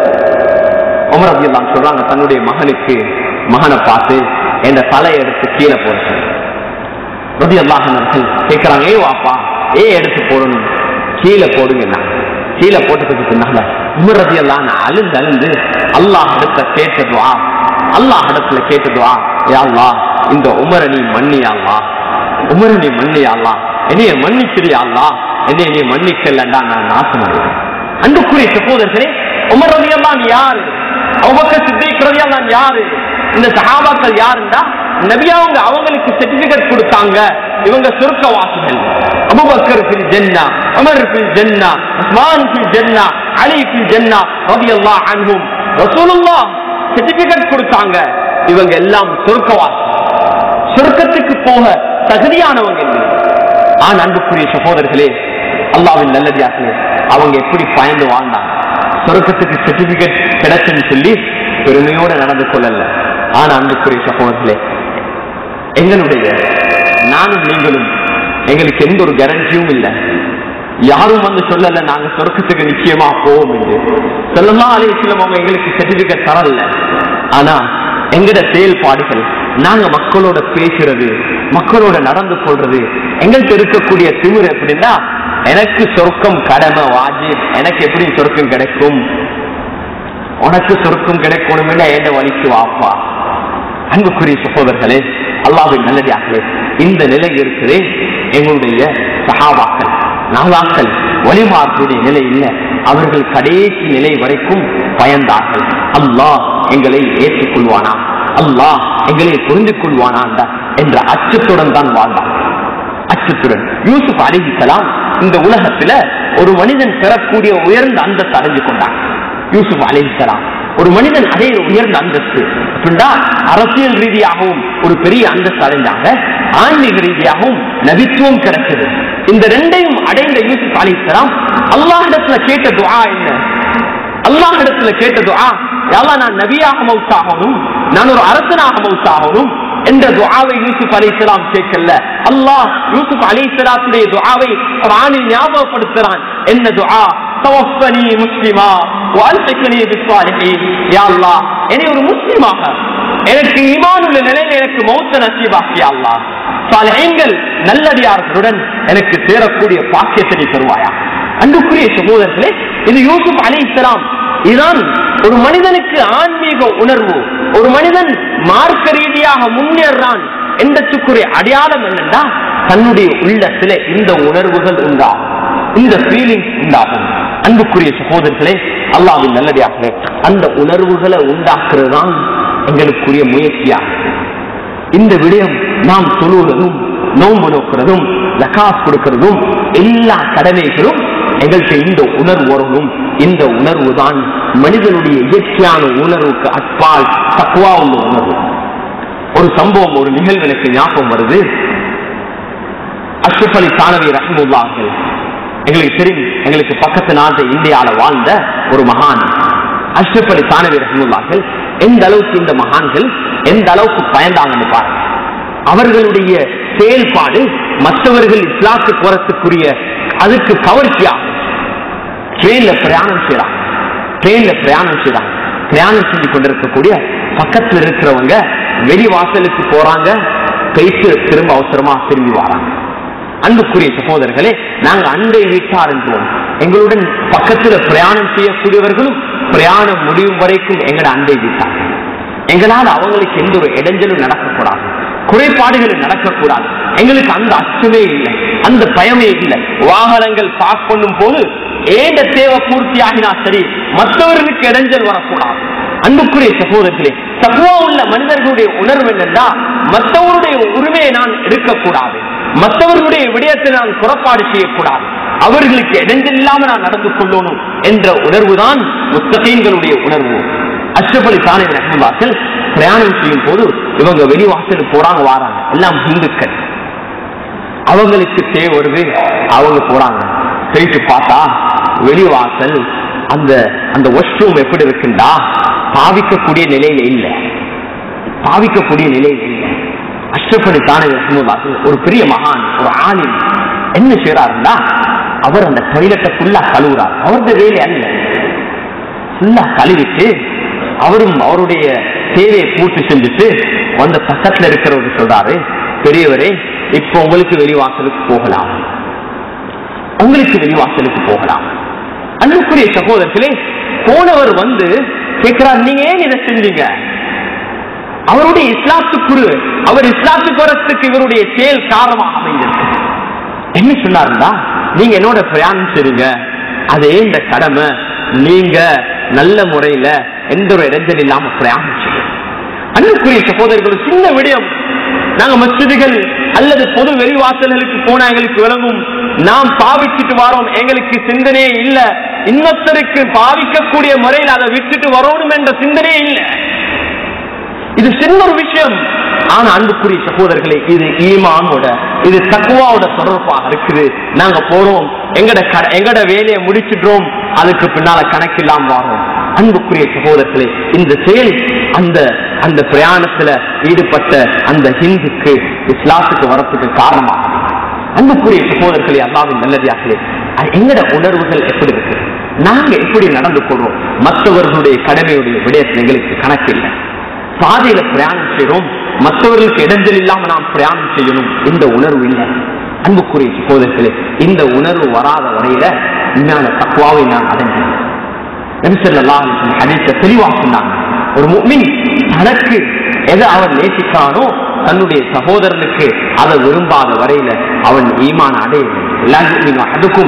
[SPEAKER 1] உமர் ரபி அல்லாஹ் சொல்றாங்க தன்னுடைய மகனுக்கு மகனை பார்த்து என்ற தலையை எடுத்து கீழே போடுறாங்க ரபி அல்லாஹர்கள் கேட்கிறாங்க ஏ வாப்பா ஏ எடுத்து போடணும் கீழே போடுங்கன்னா கீழே போட்டதுக்கு பின்னால உமர் ரபி அல்லாஹ் அழுந்து அழுந்து அல்லாஹ் இடத்துல கேட்டதுவா அல்லாஹ் இடத்துல கேட்டதுவா யா அல்லாஹ் இந்த உமரை நீ மன்னியாங்களா உமரை நீ மன்னியாங்களா என்னைய மன்னிச்சிரியாங்களா என்னைய நீ மன்னிக்கலண்டா நான் நாசம் அடைவேன் அன்புக்குரிய சகோதரர்களே உமர் ரவி அல்லான் யாரு அவங்க சித்திக் ரவி அல்லான் யாரு இந்த சஹாபாக்கள் யாருண்டா நபியாவுங்க அவங்களுக்கு சர்டிபிகேட் கொடுத்தாங்க இவங்க சுருக்கவாசிகள் அபுபக்கர் ஃபில் ஜன்னா உமர் ஃபில் ஜன்னா உஸ்மான் ஃபில் ஜன்னா அலி ஃபில் ஜன்னா ரலியல்லாஹு அன்ஹும் ரசூலுல்லாஹ் சர்டிபிகேட் கொடுத்தாங்க இவங்க எல்லாம் சுருக்கவாசி சுருக்கத்துக்கு போக தகுதியானவங்க இல்லை ஆனா அன்புக்குரிய சகோதரர்களே அல்லாவின் நல்லடியார்களே அவங்க எப்படி பயந்து வாழ்ந்தாங்க சொர்க்கத்துக்கு சர்டிபிகேட் கிடைச்சுன்னு சொல்லி பெருமையோட நடந்து கொள்ளல ஆனா அன்புக்குரிய சகோதரர்களே எங்களுடைய நானும் நீங்களும் எங்களுக்கு எந்த ஒரு கேரண்டியும் இல்லை யாரும் வந்து சொல்லல நாங்க சொர்க்கத்துக்கு நிச்சயமா போவோம் என்று சொல்லலாம் அலையம் அவங்க எங்களுக்கு சர்டிபிகேட் தரல ஆனா எங்கட செயல்பாடுகள் நாங்க மக்களோட பேசுறது மக்களோட நடந்து கொள்றது எங்கள்கிட்ட இருக்கக்கூடிய திமிர் எப்படின்னா எனக்கு சொர்க்கம் கடமை வாஜி எனக்கு எப்படி சொர்க்கம் கிடைக்கும் உனக்கு சொர்க்கம் கிடைக்கணும் என்ற வழிக்கு வாப்பா அன்புக்குரிய சகோதரர்களே அல்லாவின் நல்லடியார்களே இந்த நிலை இருக்கிறே எங்களுடைய சகாபாக்கள் நாளாக்கள் வழிமாறக்கூடிய நிலை இல்லை அவர்கள் கடைசி நிலை வரைக்கும் பயந்தார்கள் அல்லாஹ் எங்களை ஏற்றுக்கொள்வானா அல்லாஹ் எங்களை புரிந்து கொள்வானா என்ற அச்சத்துடன் தான் வாழ்ந்தார் அச்சத்துடன் யூசுப் அலிஹிசலாம் இந்த உலகத்துல ஒரு மனிதன் பெறக்கூடிய உயர்ந்த அந்தஸ்து அடைஞ்சு கொண்டான் யூசுப் அலிஹிசலாம் ஒரு மனிதன் அதே உயர்ந்த அந்தஸ்து அப்படின்னா அரசியல் ரீதியாகவும் ஒரு பெரிய அந்தஸ்து அடைஞ்சாங்க ஆன்மீக ரீதியாகவும் நபித்துவம் கிடைச்சது இந்த ரெண்டையும் அடைந்த யூசுப் அலிஹிசலாம் அல்லாஹிடத்துல கேட்ட துஆ என்ன அல்லாஹிடத்துல கேட்ட துஆ யாரா நான் நபியாக மவுத்தாகணும் நான் ஒரு அரசனாக மவுத்தாகணும் என்ற துஆவை யூசுப் அலைஹிஸ்ஸலாம் கேட்கல அல்லாஹ் யூசுப் அலைஹிஸ்ஸலாத்துடைய துஆவை குர்ஆனில் ஞாபகப்படுத்துறான் என்ன துஆ தவஃபனி முஸ்லிமா வஅல்ஹிக்னி பிஸ்ஸாலிஹீன் யா அல்லாஹ் என்னை ஒரு முஸ்லிமாக எனக்கு ஈமான் உள்ள நிலையில் எனக்கு மௌத்த நசீபாக்கி யா அல்லாஹ் சாலிஹீன்கள் நல்லடியார்களுடன் எனக்கு சேரக்கூடிய பாக்கியத்தை நீ தருவாயா அன்புக்குரிய சகோதரர்களே இது யூசுப் அலைஹிஸ்ஸலாம் இதுதான் ஒரு மனிதனுக்கு ஆன்மீக உணர்வு ஒரு மனிதன் மார்க்க ரீதியாக முன்னேறான் என்றதுக்குரிய அடையாளம் என்னன்னா தன்னுடைய உள்ளத்துல இந்த உணர்வுகள் உண்டாகும் இந்த ஃபீலிங்ஸ் உண்டாகும் அன்புக்குரிய சகோதரர்களே அல்லாவின் நல்லடியார்களே அந்த உணர்வுகளை உண்டாக்குறது தான் எங்களுக்குரிய முயற்சியாகும் இந்த விடயம் நாம் சொல்லுவதும் நோன்பு நோக்கிறதும் ஜகாஸ் கொடுக்கிறதும் எல்லா கடமைகளும் எங்கள்கிட்ட இந்த உணர்வு வரணும் இந்த உணர்வு தான் மனிதனுடைய இயற்கையான உணர்வுக்கு அப்பால் தக்குவா உள்ள உணர்வு ஒரு சம்பவம் ஒரு நிகழ்வு எனக்கு ஞாபகம் வருது அஷ்ரப் அலி தானவி ரஹமுல்லார்கள் எங்களுக்கு தெரியும் எங்களுக்கு பக்கத்து நாட்டு இந்தியால வாழ்ந்த ஒரு மகான் அஷ்ரப் அலி தானவி ரஹமுல்லார்கள் எந்த அளவுக்கு இந்த மகான்கள் எந்த அளவுக்கு பயந்தாங்கன்னு பாருங்க அவர்களுடைய செயல்பாடு மற்றவர்கள் இஸ்லாத்துக்கு போறதுக்குரிய அதுக்கு கவர்ச்சியாகும் ட்ரெயின்ல பிரயாணம் செய்யறாங்க ட்ரெயின்ல பிரயாணம் செய்யறாங்க பிரயாணம் செஞ்சு கொண்டிருக்கக்கூடிய பக்கத்துல இருக்கிறவங்க வெளி வாசலுக்கு போறாங்க பேச்சு திரும்ப அவசரமா திரும்பி வராங்க அன்புக்குரிய சகோதரர்களே நாங்க அண்டை வீட்டார் என்றோம் எங்களுடன் பக்கத்துல பிரயாணம் செய்யக்கூடியவர்களும் பிரயாணம் முடியும் வரைக்கும் எங்களோட அண்டை வீட்டார் எங்களால் அவங்களுக்கு எந்த ஒரு இடைஞ்சலும் நடக்கக்கூடாது குறைபாடுகள் நடக்கக்கூடாது எங்களுக்கு அந்த அச்சமே இல்லை அந்த பயமே இல்லை வாகனங்கள் பாஸ் பண்ணும் போது ஏண்ட தேவை பூர்த்தி ஆகினா சரி மற்றவர்களுக்கு இடைஞ்சல் வரக்கூடாது அன்புக்குரிய சகோதரர்களே தக்குவா உள்ள மனிதர்களுடைய உணர்வு என்னன்னா மற்றவருடைய உரிமையை நான் எடுக்கக்கூடாது மற்றவர்களுடைய விடயத்தை நான் புறப்பாடு செய்யக்கூடாது அவர்களுக்கு இடைஞ்சல் இல்லாம நான் நடந்து கொள்ளணும் என்ற உணர்வு தான் முத்தகீன்களுடைய உணர்வு அஷ்ரபலி தானே ரஹ்மாக்கள் பிரயாணம் செய்யும் போது இவங்க வெளிவாசலுக்கு போறாங்க வாராங்க எல்லாம் இந்துக்கள் அவங்களுக்கு தேவை வருது அவங்க போறாங்க போயிட்டு பார்த்தா வெளிவாசல் அந்த அந்த வாஷ்ரூம் எப்படி இருக்குண்டா பாவிக்கக்கூடிய நிலையில இல்ல பாவிக்கக்கூடிய நிலையில இல்ல அஷ்ரபலி தானே ரஹ்மாக்கள் ஒரு பெரிய மகான் ஒரு ஆணின் என்ன செய்யறாருன்னா அவர் அந்த டாய்லெட்டை ஃபுல்லா கழுவுறார் அவருடைய வேலை அல்ல ஃபுல்லா கழுவிட்டு அவரும் அவருடைய தேவையை பூர்த்தி செஞ்சுட்டு வந்த பக்கத்துல இருக்கிறவர் சொல்றாரு பெரியவரே இப்ப உங்களுக்கு வெளிவாசலுக்கு போகலாம் உங்களுக்கு வெளிவாசலுக்கு போகலாம் அன்புக்குரிய சகோதரர்களே போனவர் வந்து கேட்கிறார் நீங்க ஏன் இதை செஞ்சீங்க அவருடைய இஸ்லாத்துக்குரு அவர் இஸ்லாத்துக்கு வரத்துக்கு இவருடைய செயல் காரணமாக அமைந்திருக்கு என்ன சொன்னாருந்தா நீங்க என்னோட பிரயாணம் செய்றீங்க அதே இந்த கடமை நீங்க நல்ல முறையில எந்த ஒரு இடைஞ்சல் இல்லாம பிரயாணம் செய்யும் அன்புக்குரிய சகோதரர்கள் சின்ன விடயம் நாங்க மசிதிகள் அல்லது பொது வெளிவாசல்களுக்கு போனா எங்களுக்கு விளங்கும் நாம் பாவிச்சுட்டு வரோம் எங்களுக்கு சிந்தனையே இல்ல இன்னொருத்தருக்கு பாவிக்கக்கூடிய முறையில் அதை விட்டுட்டு வரணும் என்ற சிந்தனையே இல்லை இது சின்ன ஒரு விஷயம் ஆனா அன்புக்குரிய சகோதரர்களே இது ஈமானோட இது தக்குவாவோட தொடர்பாக இருக்குது நாங்க போறோம் எங்கட க- எங்கட வேலையை முடிச்சிடுறோம் அதுக்கு பின்னால கணக்கில்லாம வரோம் அன்புக்குரிய சகோதரர்களே இந்த செயல் அந்த அந்த பிரயாணத்துல ஈடுபட்ட அந்த ஹிந்துக்கு இஸ்லாத்துக்கு வரத்துக்கு காரணமாகும் அன்புக்குரிய சகோதரர்களே அல்லாவின் நல்லதார்களே எங்கட உணர்வுகள் எப்படி இருக்கு நாங்க எப்படி நடந்து கொள்றோம் மற்றவர்களுடைய கடமையுடைய விடயத்தில் எங்களுக்கு கணக்கில்லை பாதையில பிரயாணம் செய்யறோம் மற்றவர்களுக்கு இடைஞ்சல் இல்லாம நாம் பிரயாணம் செய்யணும் இந்த உணர்வு இல்லை அன்புக்குரிய சகோதரர்களே இந்த உணர்வு வராத வரையில உண்மையான தக்குவாவை நான் அடைஞ்சேன் நபிசல்லாஹ் ஹதீஸ தெளிவா சொன்னாங்க ஒரு முஃமின் தனக்கு எதை அவன் நேசிக்கிறானோ தன்னுடைய சகோதரனுக்கு அதை விரும்பாத வரையில அவன் ஈமான் அடையும்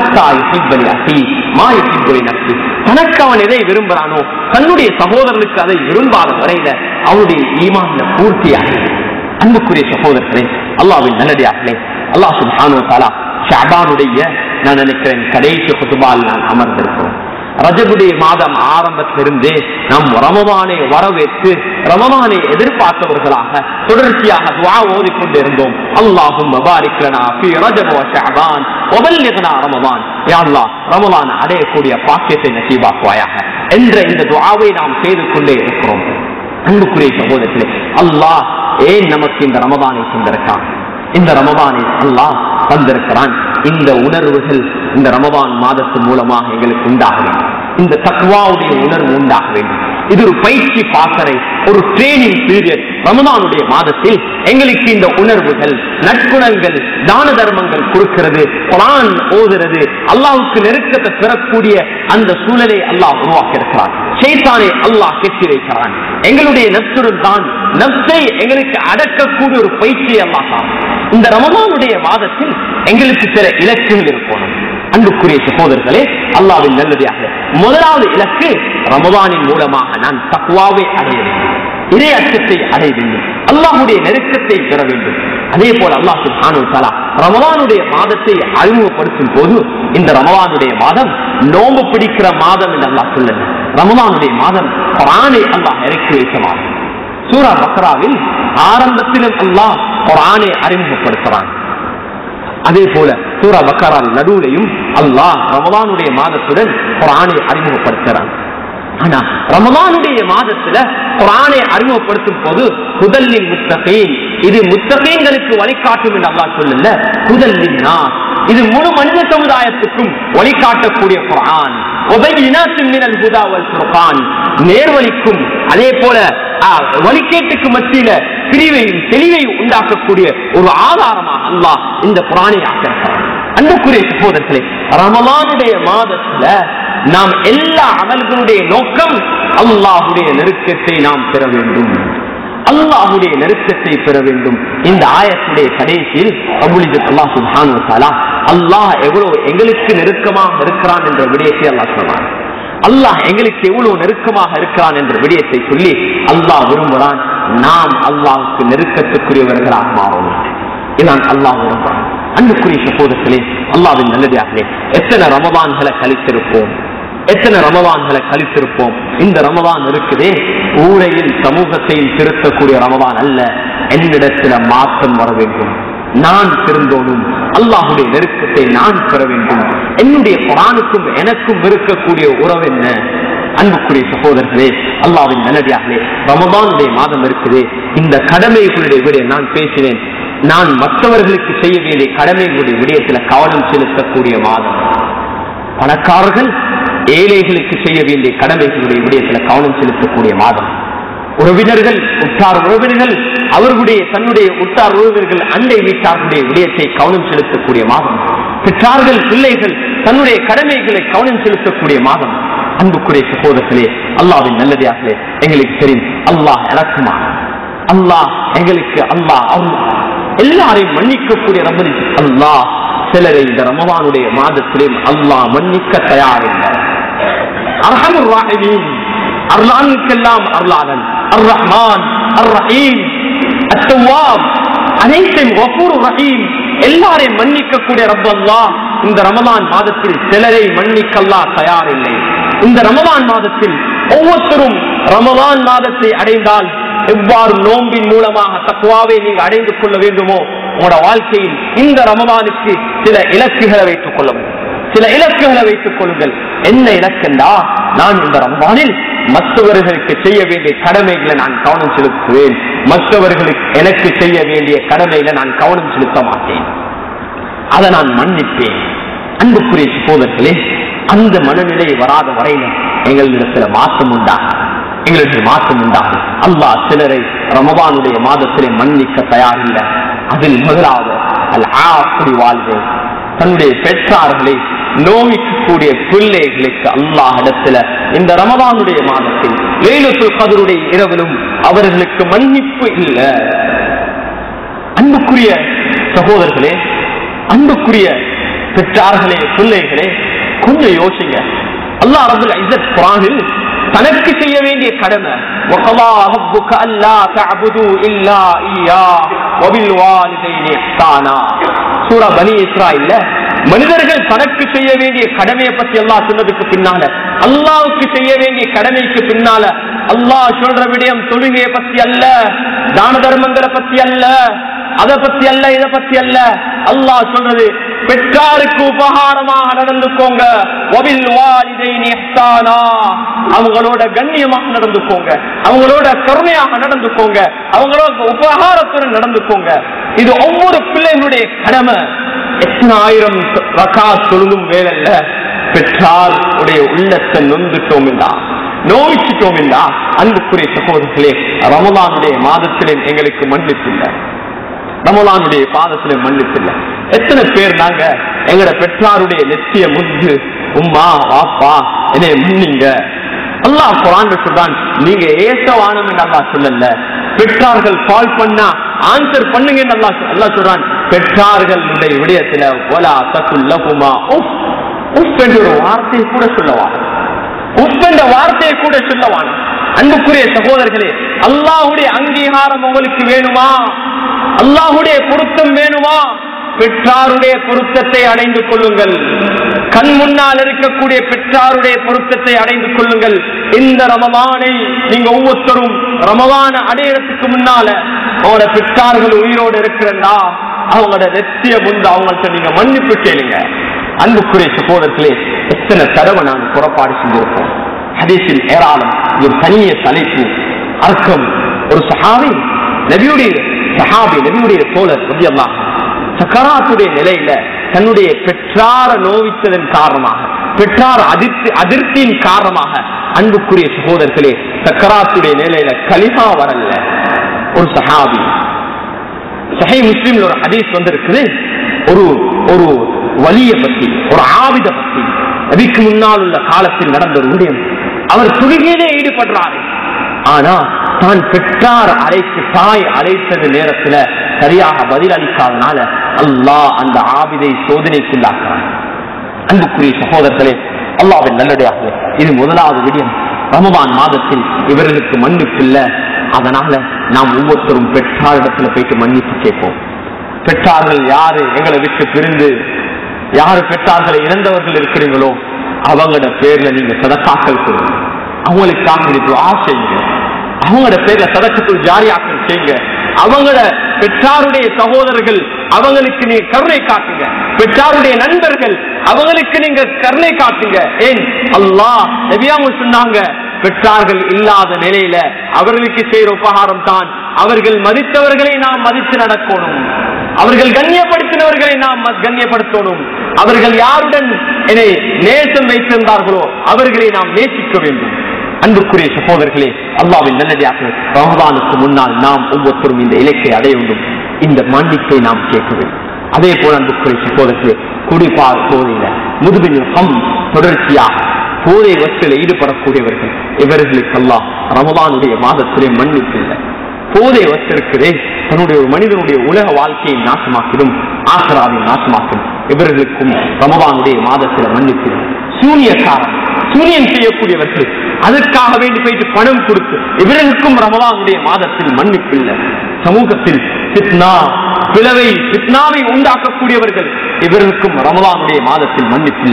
[SPEAKER 1] தனக்கு அவன் எதை விரும்புறானோ தன்னுடைய சகோதரனுக்கு அதை விரும்பாத வரையில அவனுடைய ஈமான்ல பூர்த்தியாக அன்புக்குரிய சகோதரர்களே அல்லாவின் நல்லடியார்களே அல்லாஹ் சுப்ஹானஹு வ தஆலா ஷஅபானுடைய நான் நினைக்கிறேன் கடைசி குதுபால் நான் அமர்ந்திருக்கிறோம் ரஜபுடைய மாதம் ஆரம்பத்திலிருந்தே நாம் ரமதானை வரவேற்று ரமதானை எதிர்பார்த்தவர்களாக தொடர்ச்சியாக துவா ஓதிக்கொண்டு இருந்தோம் அல்லாஹும் மபாரிக்லனா ஃபீ ரஜப வ ஷஅபான் வபல்லிக்னா ரமதான் யா அல்லாஹ் ரமலான் அடையக்கூடிய பாக்கியத்தை நசீபாக்குவாயாக என்ற இந்த துஆவை நாம் செய்து கொண்டே இருக்கிறோம் அன்புக்குரிய சகோதரர்களே அல்லாஹ் ஏன் நமக்கு இந்த ரமதானை தந்திருக்கான் இந்த ரமதானை அல்லாஹ் தந்திருக்கிறான் இந்த உணர்வுகள் இந்த ரமதான் மாதத்து மூலமாக எங்களுக்கு உண்டாக வேண்டும் இந்த தக்வாவுடைய உணர்வு உண்டாக வேண்டும் இது ஒரு பயிற்சி பாசறை ஒரு ட்ரைனிங் பீரியட் ரமதானுடைய மாதத்தில் எங்களுக்கு இந்த உணர்வுகள் நற்குணங்கள் தான தர்மங்கள் கொடுக்கிறது குரான் ஓதுறது அல்லாஹ்வுக்கு நெருக்கத்தை பெறக்கூடிய அந்த சூழலை அல்லாஹ் உருவாக்கி இருக்கிறான் ஷைத்தானை அல்லாஹ் கெட்டி வைக்கிறான் எங்களுடைய நப்சுடன் தான் நப்சை எங்களுக்கு அடக்கக்கூடிய ஒரு பயிற்சியை அல்லாஹ் தான் இந்த ரமதானுடைய மாதத்தில் எங்களுக்கு சில இலக்குகள் இருக்கணும் அன்புக்குரிய சகோதரர்களே அல்லாவின் நல்லதாக முதலாவது இலக்கு ரமதானின் மூலமாக நான் தக்குவாவை அடைய வேண்டும் இதே அச்சத்தை அடைய வேண்டும் அல்லாஹுடைய நெருக்கத்தை பெற வேண்டும் அதே போல அல்லாஹ் சுப்ஹானஹு தஆலா ரமலானுடைய மாதத்தை அறிமுகப்படுத்தும் போது இந்த ரமலானுடைய மாதம் நோம்பு பிடிக்கிற மாதம் என்று அல்லாஹ் சொல்லல ரமலானுடைய மாதம் குர்ஆனை அல்லாஹ் இறக்கி வைத்த மாதம் சூரா பக்ராவில் ஆரம்பத்திலும் அல்லாஹ் குர்ஆனை அறிமுகப்படுத்துறான் அதே போல சூரா பக்கரால் நடுவுலையும் அல்லாஹ் ரமலானுடைய மாதத்துடன் குரானை அறிமுகப்படுத்துறான் ஆனா ரமலானுடைய மாதத்துல குரானை அறிமுகப்படுத்தும் போது புதல்லின் முத்தகீன் இது முத்தகீன்களுக்கு வழிகாட்டும் என்று அல்லாஹ் சொல்லல புதல்லின் நாஸ் இது முழு மனித சமுதாயத்துக்கும் வழிகாட்டக்கூடிய குரான் நேர்வழிக்கும் அதே போல வழிகேட்டுக்கு மத்தியில பிரிவையும் தெளிவை உண்டாக்கக்கூடிய ஒரு ஆதாரமாக அல்லாஹ் இந்த புராணை ஆக்கிருக்கிறான் அன்புக்குரிய சகோதரர்களே ரமலானுடைய மாதத்துல நாம் எல்லா அமல்களுடைய நோக்கம் அல்லாஹுடைய நெருக்கத்தை நாம் பெற வேண்டும் அல்லாஹுடைய நெருக்கத்தை பெற வேண்டும் இந்த ஆயத்துடைய கடைசியில் அபுலிஜத் அல்லாஹ் சுப்ஹானஹு வ தஆலா அல்லாஹ் எவ்வளவு எங்களுக்கு நெருக்கமாக இருக்கிறான் என்ற விடயத்தை அல்லாஹ் சொன்னான் அல்லாஹ் எங்களுக்கு எவ்வளவு நெருக்கமாக இருக்கிறான் என்ற விடயத்தை சொல்லி அல்லாஹ் விரும்புகிறான் நாம் அல்லாஹுக்கு நெருக்கத்துக்குரியவர்களாக மாறணும் இதான் அல்லாஹ் விரும்புகிறான் அன்புக்குரிய சகோதரர்களே அல்லாவின் நல்லதாகவே எத்தனை ரமதான்களை கழித்திருப்போம் எத்தனை ரமதான்களை கழித்திருப்போம் இந்த ரமதான் இருக்குதே ஊரையில் சமூகத்தையும் திருத்தக்கூடிய ரமதான் அல்ல என்னிடத்துல மாற்றம் வர வேண்டும் நான் திருந்தோனும் அல்லாஹுடைய நெருக்கத்தை நான் பெற வேண்டும் என்னுடைய குரானுக்கும் எனக்கும் இருக்கக்கூடிய உறவு என்ன அன்புக்குரிய சகோதரர்களே அல்லாவின் நல்லடியாகவே ரமதானுடைய மாதம் இருக்குது இந்த கடமைகளுடைய விட நான் பேசினேன் நான் மற்றவர்களுக்கு செய்ய வேண்டிய கடமைகளுடைய விடயத்துல கவனம் செலுத்தக்கூடிய மாதம் பணக்காரர்கள் ஏழைகளுக்கு செய்ய வேண்டிய கடமைகளுடைய விடயத்துல கவனம் செலுத்தக்கூடிய மாதம் உறவினர்கள் உற்றார் உறவினர்கள் அவர்களுடைய தன்னுடைய உற்றார் உறவினர்கள் அண்டை வீட்டார்களுடைய விடயத்தை கவனம் செலுத்தக்கூடிய மாதம் பெற்றார்கள் பிள்ளைகள் தன்னுடைய கடமைகளை கவனம் செலுத்தக்கூடிய மாதம் அன்புக்குரிய சகோதரர்களே அல்லாவின் நல்லதாகவே எங்களுக்கு தெரியும் அல்லாஹ் இறக்குமா அல்லாஹ் எங்களுக்கு அல்லாஹ் அருள் எல்லாரையும் மன்னிக்கக்கூடிய ரப்பரி அல்லாஹ் சிலரை இந்த ரமவானுடைய மாதத்திலும் அல்லாஹ் மன்னிக்க தயாரில்லை அர்ஹமுர் ராஹிமீன் அருளானுக்கெல்லாம் அருளாளன் அர் ரஹ்மான் அர் ரஹீம் அத்தவாப் அனைத்தையும் ஒவ்வொரு ரஹீம் எல்லாரையும் மன்னிக்கக்கூடிய ரப்ப அல்லாஹ் இந்த ரமலான் மாதத்தில் சிலரை மன்னிக்கல்லா தயாரில்லை இந்த ரமலான் மாதத்தில் ஒவ்வொருத்தரும் ரமலான் மாதத்தை அடைந்தால் எவ்வாறு நோம்பின் மூலமாக தக்குவாவை நீங்க அடைந்து கொள்ள வேண்டுமோ உங்களோட வாழ்க்கையில் இந்த ரமதானுக்கு சில இலக்குகளை வைத்துக் கொள்ளவும் சில இலக்குகளை வைத்துக் கொள்ளுங்கள் என்ன இலக்கென்றா நான் இந்த ரமதானில் மற்றவர்களுக்கு செய்ய வேண்டிய கடமைகளை நான் கவனம் செலுத்துவேன் மற்றவர்களுக்கு எனக்கு செய்ய வேண்டிய கடமைகளை நான் கவனம் செலுத்த மாட்டேன் அதை நான் மன்னிப்பேன் அன்புக்குரிய சகோதரர்களே அந்த மனநிலை வராத வரையில எங்களிடத்துல மாற்றம் உண்டாகும் எங்களுக்கு மாற்றம் உண்டாகும் அல்லாஹ் சிலரை ரமபானுடைய மாதத்திலே மன்னிக்க தயாரில்லை அதில் முதலாவது அல் ஆக்குடி வாழ்வு தன்னுடைய பெற்றார்களை நோவிக்கக்கூடிய பிள்ளைகளுக்கு அல்லாஹ் இடத்துல இந்த ரமதானுடைய மாதத்தில் லைலத்துல் கதருடைய இரவிலும் அவர்களுக்கு மன்னிப்பு இல்லை அன்புக்குரிய சகோதரர்களே அன்புக்குரிய பெற்றார்களே பிள்ளைகளே கொஞ்சம் யோசிங்க அல்லாஹ் ரபுல் இஸ்ஸத் குரானில் தனக்கு செய்ய வேண்டிய கடமை وَقَضَى رَبُّكَ أَلَّا تَعْبُدُوا إِلَّا إِيَّاهُ وَبِالْوَالِدَيْنِ إِحْسَانًا சூரா பனி இஸ்ராயில்ல மனிதர்கள் தனக்கு செய்ய வேண்டிய கடமையை பத்தி அல்லாஹ் சொன்னதுக்கு பின்னால அல்லாவுக்கு செய்ய வேண்டிய கடமைக்கு பின்னால அல்லாஹ் சொல்ற விடயம் தொழுகையை பத்தி அல்ல தான தர்மங்களை பத்தி அல்ல அதை பத்தி அல்ல இதை பத்தி அல்ல அல்லாஹ் சொல்றது பெற்றாருக்கு உபகாரமாக நடந்துக்கோங்க வபில் வாலிதைனி இஹ்சானா. அவங்களோட கண்ணியமாக நடந்துக்கோங்க அவங்களோட கருணையாக நடந்துக்கோங்க அவங்களோட உபகாரத்துடன் நடந்துக்கோங்க இது ஒவ்வொரு பிள்ளைகளுடைய கடமை எத்தனை ஆயிரம் ரகா தொழுதும் வேலைல்ல பெற்றார் உடைய உள்ளத்தை நொந்துட்டோம் என்றா நோய்ச்சிட்டோம் என்றா அன்புக்குரிய சகோதரர்களே ரமலானுடைய மாதத்திலே எங்களுக்கு மன்னிப்பில்லை ரமலானுடைய பாதத்துல மன்னிப்பில்லை எத்தனை பேர் நாங்க எங்கட பெற்றாருடைய நெத்திய முந்து உம்மா வாப்பா என்னை மன்னிங்க அல்லாஹ் குரான் சொல்றான் நீங்க ஏசவானம் என்று அல்லாஹ் சொல்லல பெற்றார்கள் கால் பண்ணா ஆன்சர் பண்ணுங்க என்று அல்லாஹ் சொல்- அல்லாஹ் சொல்றான் பெற்றார்களுடைய விடயத்துல ஒலா தக்குல்லகுமா உஃப் உஃப் என்ற ஒரு வார்த்தையை கூட சொல்லவா உஃப் என்ற வார்த்தையை கூட சொல்லவான் அன்புக்குரிய சகோதரர்களே அல்லாஹுடைய அங்கீகாரம் உங்களுக்கு வேணுமா அல்லாஹுடைய பொருத்தம் வேணுமா பெற்றாருடைய பொருத்தத்தை அடைந்து கொள்ளுங்கள் கண் முன்னால் இருக்கக்கூடிய பெற்றாருடைய பொருத்தத்தை அடைந்து கொள்ளுங்கள் இந்த ரமவானை நீங்க ஒவ்வொருத்தரும் ரமவான அடையறதுக்கு முன்னால அவங்களோட பெற்றார்கள் உயிரோடு இருக்கிறா அவங்களோட நெத்திய முந்து அவங்கள்ட்ட நீங்க மன்னிப்பு கேளுங்க அன்புக்குரிய சகோதரர்களே எத்தனை தடவை நாங்கள் புறப்பாடு செஞ்சிருப்போம் ஹதீஸில் ஏராளம் இது ஒரு தனிய தலைப்பு அர்க்கம் ஒரு சஹாபி நபியுடைய சஹாபி நபியுடைய தோழர் ரபி அல்லாஹ் சக்கராத்துடைய நிலையில தன்னுடைய பெற்றார நோவித்ததன் காரணமாக பெற்றார் அதிர்ச்சி அதிர்ச்சியின் காரணமாக அன்புக்குரிய சகோதரர்களே சக்கராத்துடைய நிலையில கலிமா வரல ஒரு சஹாபி சஹை முஸ்லீம்ல ஒரு ஹதீஸ் வந்திருக்குது ஒரு ஒரு வலிய பத்தி ஒரு ஆவித பத்தி நபிக்கு முன்னால் உள்ள காலத்தில் நடந்த ஒரு விடயம் அவர் துணிகையிலே ஈடுபடுறாரு ஆனா தான் பெற்றார் அழைத்து தாய் அழைத்தது நேரத்துல சரியாக பதில் அளிக்காதனால அல்லாஹ் அந்த ஆவிதை சோதனைக்குள்ளாக்குறான் அன்புக்குரிய சகோதரர்களே அல்லாவின் நல்லடையாக இது முதலாவது விடயம் ரமபான் மாதத்தில் இவர்களுக்கு மன்னிப்பு இல்ல அதனால நாம் ஒவ்வொருத்தரும் பெற்றாரிடத்துல போயிட்டு மன்னிப்பு கேட்போம் பெற்றார்கள் யாரு எங்களை விட்டு பிரிந்து யாரு பெற்றார்களை இழந்தவர்கள் இருக்கிறீங்களோ அவங்களோட பேர்ல நீங்க சதக்காக்கள் கொடுங்க அவங்களுக்காக இது ஆசைங்க அவங்களோட பேர்ல சதக்கத்துள் ஜாரியாக்கள் செய்யுங்க அவங்கள பெற்றாருடைய சகோதரர்கள் அவங்களுக்கு நீங்க கருணை காட்டுங்க பெற்றாருடைய நண்பர்கள் அவங்களுக்கு நீங்க கருணை காட்டுங்க ஏன் அல்லாஹ் நபியாங்க சொன்னாங்க பெற்றார்கள் இல்லாத நிலையில அவர்களுக்கு செய்யற உபகாரம் தான் அவர்கள் மதித்தவர்களை நாம் மதித்து நடக்கணும் அவர்கள் கண்ணியப்படுத்தினவர்களை நாம் ம- கண்ணியப்படுத்தணும் அவர்கள் யாருடன் என்னை நேசம் வைத்திருந்தார்களோ அவர்களை நாம் நேசிக்க வேண்டும் அன்புக்குரிய சகோதரர்களே அல்லாவின் நல்லடியாக ரமதானுக்கு முன்னால் நாம் ஒவ்வொருத்தரும் இந்த இலக்கை அடைய வேண்டும் இந்த மன்னிப்பை நாம் கேட்க வேண்டும் அதே போல அன்புக்குரிய சகோதரர்களே குடிபார் போதையில முதுபின் ஹம் தொடர்ச்சியாக போதை வற்றில் ஈடுபடக்கூடியவர்கள் இவர்களுக்கு அல்லாஹ் ரமதானுடைய மாதத்திலே மன்னிப்பு இல்லை போதை வச்சிருக்கிறே தன்னுடைய ஒரு மனிதனுடைய உலக வாழ்க்கையை நாசமாக்கிடும் ஆசராவை நாசமாக்கும் இவர்களுக்கும் ரமபானுடைய மாதத்தில் மன்னிப்பு சூனியக்காரன் சூனியம் செய்யக்கூடியவர்கள் அதற்காக வேண்டி போயிட்டு பணம் கொடுத்து இவர்களுக்கும் ரமலானுடைய மாதத்தில் மன்னிப்பு இல்லை சமூகத்தில் பித்னா பிளவை பித்னாவை உண்டாக்கக்கூடியவர்கள் இவர்களுக்கும் ரமலானுடைய மாதத்தில் மன்னிப்பு இல்லை